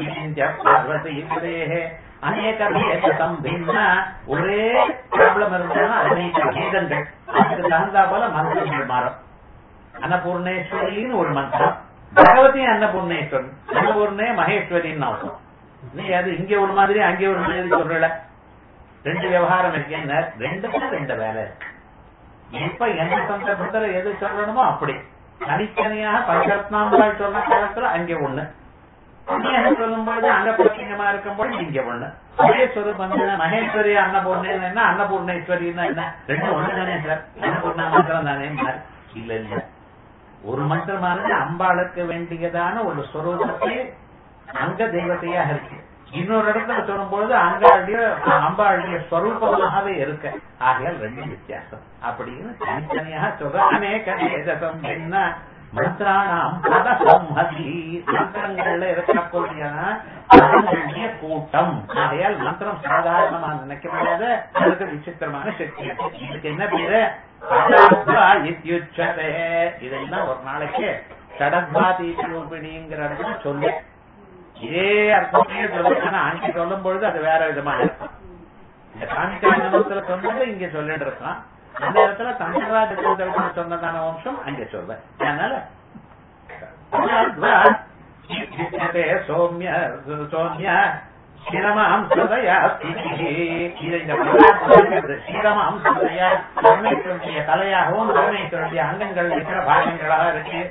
பார்வதி அநேக சம்பின்ன ஒரே ப்ராப்ளம் இருந்தாலும் அநேக வேதங்கள் அதுக்கு தகுந்தா போல மந்திரங்கள் மாறும் அன்னபூர்ணேஸ்வரின்னு ஒரு மந்திரம் பகவதி அன்னபூர்ணேஸ்வரன் அன்னபூர்ணே மகேஸ்வரின்னு அர்த்தம் நீ அது இங்க ஒரு மாதிரி அங்கே ஒரு மாதிரி சொல்றல ரெண்டு விவகாரம் இருக்கு என்ன ரெண்டுக்கும் ரெண்டு வேலை இருக்கு இப்ப எந்த சந்தர்ப்பத்துல எது சொல்லணுமோ அப்படி தனித்தனியாக பஞ்சரத்னாம்பாள் சொன்ன காலத்துல அங்கே ஒண்ணு சொல்லும் பொழுது அங்க பிரச்சனைமா இருக்கும் பொழுது இங்க ஒண்ணு மகேஸ்வரி வந்து மகேஸ்வரி அன்னபூர்ணேன்னா அன்னபூர்ணேஸ்வரின்னா என்ன ரெண்டும் ஒண்ணு தானே சார் அன்னபூர்ணா மந்திரம் தானே இல்ல இல்ல ஒரு மந்திரமானது அம்பாளுக்கு வேண்டியதான ஒரு ஸ்வரூபத்தை அங்க தெய்வத்தையாக இருக்கு இன்னொரு இடத்துல சொல்லும் பொழுது அங்காளுடைய அம்பாளுடைய ஸ்வரூபமாகவே இருக்கு ஆகையால் ரெண்டு வித்தியாசம் அப்படின்னு தனித்தனியாக சொல்ற அநேக வேதசம் என்ன மந்திராணாம் பதசம்ஹதி மந்திரங்கள்ல இருக்கக்கூடிய கூட்டம் ஆகையால் மந்திரம் சாதாரணமா நினைக்க முடியாத அதுக்கு விசித்திரமான சக்தி இதுக்கு என்ன பேரு இத்தியுச்சதே இதெல்லாம் ஒரு நாளைக்கு ஷடத்வாதி ரூபிணிங்கிற இடத்துல சொல்லு இதே அர்த்தத்தையே சொல்லு ஆனா அங்கே சொல்லும் பொழுது அது வேற விதமா இருக்கும் இந்த காஞ்சிகாரணத்துல சொன்னது இங்க சொல்லிட்டு இருக்கான் அந்த இடத்துல தங்கராஜ சொன்னதான வம்சம் அங்கே சொல்வேன் அதனால சோமிய சோமிய ஸ்ரீரமாம் சதயா ஸ்ரீரமாம் சதயா பரமேஸ்வரனுடைய கலையாகவும் பரமேஸ்வரனுடைய அங்கங்கள் இருக்கிற பாகங்களாக இருக்கு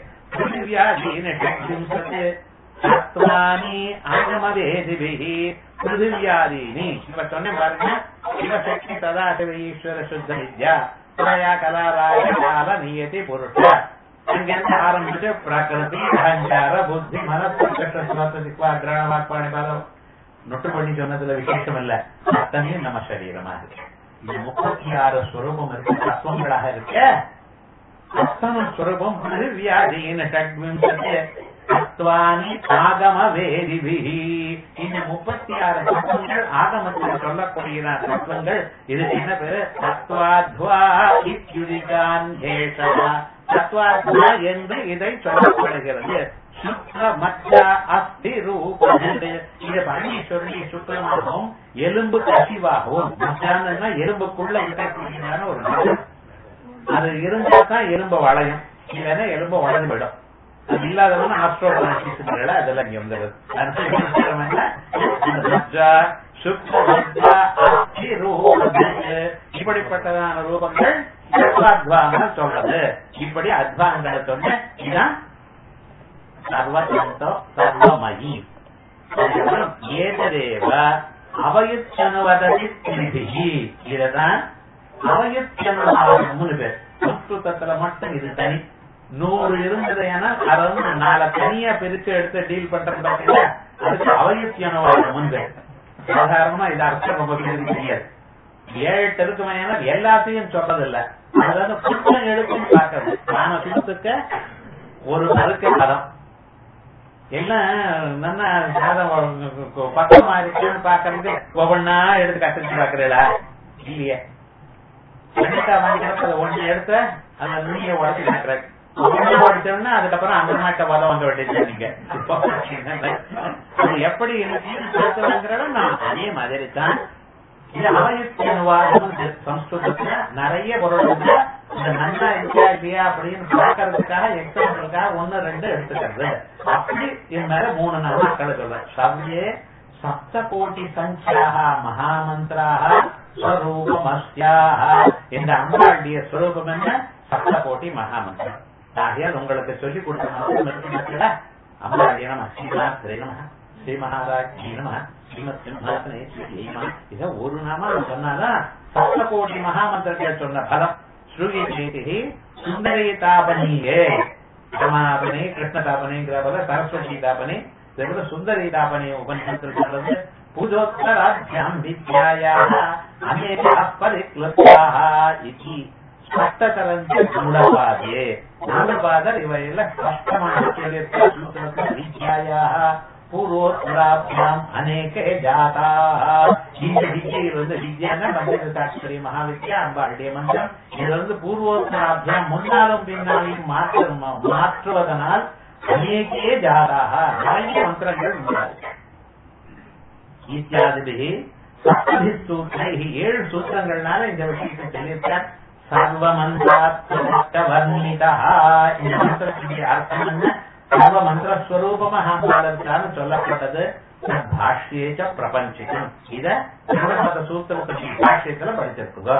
சத்வானி அங்கமவேதிபிஹி பிருத்திவியாதீனி இப்ப சொன்னேன் பாருங்க சிவசக்தி சதாசிவ ஈஸ்வர சுத்த வித்யா பிரயா கலாராய கால நியதி புருஷ அங்கிருந்து ஆரம்பிச்சு பிரகிருதி அகங்கார புத்தி மனசு கிரகண வாக்பாணி பதம் நொட்டு பண்ணி சொன்னதுல விசேஷம் இல்ல அத்தனையும் நம்ம சரீரமா இருக்கு இந்த முப்பத்தி ஆறு ஸ்வரூபம் இருக்கு தத்துவங்களாக இருக்க அத்தனை ஸ்வரூபம் வியாதீன ஷட்விம்சத்தே தத்வானி ஆகம வேதிபிஹி இந்த முப்பத்தி ஆறு தத்துவங்கள் ஆகமத்தில் சொல்லக்கூடிய தத்துவங்கள் இது என்ன பேரு தத்வாத்வா இத்யுதிகான் கேஷா தத்வாத்வா என்று இதை சொல்லப்படுகிறது சுக்ர மச்சா அஸ்தி ரூபம் இது பண்ணி சொல்லி சுத்தமாகவும் எலும்பு கசிவாகவும் மச்சான்னா எலும்புக்குள்ள இருக்கக்கூடியதான ஒரு மச்சம் அது இருந்தா தான் எலும்பு வளையும் இல்லைன்னா எலும்பு வளைஞ்சு போயிடும் அது இல்லாதவங்க ஆஸ்ட்ரோபல அதெல்லாம் இங்க வந்துடுது இப்படிப்பட்டதான ரூபங்கள் அத்வாங்கள் சொல்றது இப்படி அத்வாங்களை சொன்ன இதுதான் சர்வசந்தோ சர்வமயி ஏதரேவ அவயுச்சனுவததி திருதிகி இதுதான் அவயுச்சனுவாதம்னு பேர் சம்ஸ்கிருதத்துல மட்டும் இது தனி நூறு இருந்தது ஏன்னா அதை வந்து நாளை தனியா பிரிச்சு எடுத்து டீல் பண்றது பாத்தீங்கன்னா அதுக்கு அவயுத்தியானவாதம் பேர் சாதாரணமா இது அர்த்தம் ரொம்ப பேருக்கு தெரியாது ஏழு எட்டு இருக்குமே ஏன்னா எல்லாத்தையும் சொல்றதில்ல அதாவது புத்தம் எடுத்துன்னு பார்க்கறது நாம சுத்துக்க ஒரு மறுக்க பதம் எல்லாம் நல்லா சாதம் பக்கமா இருக்குன்னு பாக்குறது ஒவ்வொன்னா எடுத்து கத்துட்டு பாக்குறீங்களா இல்லையே எடுத்தா வாங்கிக்கிறப்ப ஒண்ணு எடுத்த அந்த நுண்ணிய உடச்சு நினைக்கிற உடச்சோம்னா அதுக்கப்புறம் அந்த நாட்டை வதம் வந்து விட்டு நீங்க அது எப்படி நான் அதே மாதிரி தான் இது அவயுத்தியனுவாதம் சம்ஸ்கிருதத்துல நிறைய பொருள் இருக்கு இந்த நன்னா இருக்கா இல்லையா அப்படின்னு பாக்குறதுக்காக எக்ஸாம்பிளுக்காக ஒன்னு ரெண்டு எடுத்துக்கிறது அப்படி இது மேல மூணு நாள் மக்களை சொல்ற சவ்யே சப்த கோட்டி சங்கியாக மகாமந்திராக ஸ்வரூபமஸ்யாக இந்த அம்பாளுடைய ஸ்வரூபம் என்ன சப்த கோட்டி மகாமந்திரம் ஆகையால் உங்களுக்கு சொல்லிக் கொடுத்த மந்திரம் அம்பாளுடைய நம ஸ்ரீநாத் நம ஸ்ரீ மகாராஜ் நம ஸ்ரீமத் சிம்ஹாசனே ஸ்ரீமா இத ஒரு நாம சொன்னாதான் சப்த கோட்டி மகாமந்திரத்தில் சொன்ன பலம் ஸ்ருதி சேதி சுந்தரி தாபனியே ரமாபனே கிருஷ்ண தாபனைங்கிற போல சரஸ்வதி தாபனை இதோட சுந்தரி தாபனை உபநிஷத்தில் சொல்றது பூஜோத்தராபியாம் வித்யாயாக அநேக பரிக்லுப்தாக இது ஸ்பஷ்டதரஞ்ச மூலபாதே மூலபாதர் இவையில ஸ்பஷ்டமான சொல்லியிருக்க வித்யாயாக பூர்வோத்தராபியாம் அநேகே ஜாதா இந்த வித்யில் வந்து வித்யான்னா பஞ்சக சாஸ்திரி மகாவித்யா அம்பாளுடைய மந்திரம் இது வந்து பூர்வோத்தராபியாம் முன்னாலும் பின்னாலும் மாற்ற மாற்றுவதனால் அநேகே ஜாதாக நிறைய மந்திரங்கள் உண்டாது இத்தியாதிபிகி சப்தபி சூத்திரை ஏழு சூத்திரங்கள்னால இந்த விஷயத்தை சொல்லியிருக்கார் சர்வ மந்திராத்மக வர்ணிதா இந்த மந்திரத்துடைய அர்த்தம் என்ன சர்வ மந்திரஸ்வரூபமாக இருக்கான்னு சொல்லப்பட்டது பாஷ்யேச்ச பிரபஞ்சிகம் இத திருமண சூத்திரத்துடைய பாஷ்யத்துல படிச்சிருக்குங்க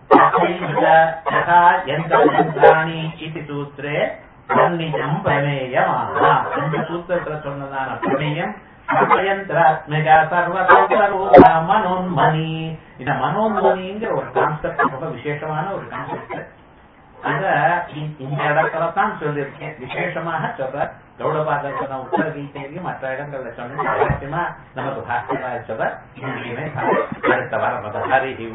யந்திராணி இது சூத்திரே வர்ணிதம் பிரமேயமாக இந்த சூத்திரத்துல சொன்னதான பிரமேயம் யந்திராத்மிக சர்வதோபரூப மனோன்மணி இந்த மனோன்மணிங்கிற ஒரு கான்செப்ட் ரொம்ப விசேஷமான ஒரு கான்செப்ட் அத இந்த இடத்துல தான் சொல்லியிருக்கேன் விசேஷமாக சொல்ற கௌடபாதன உத்தர கீதையிலையும் மற்ற இடங்கள்ல சொன்ன நமக்கு பாஸ்கராய சொல்ற அடுத்த வாரம் ஹரி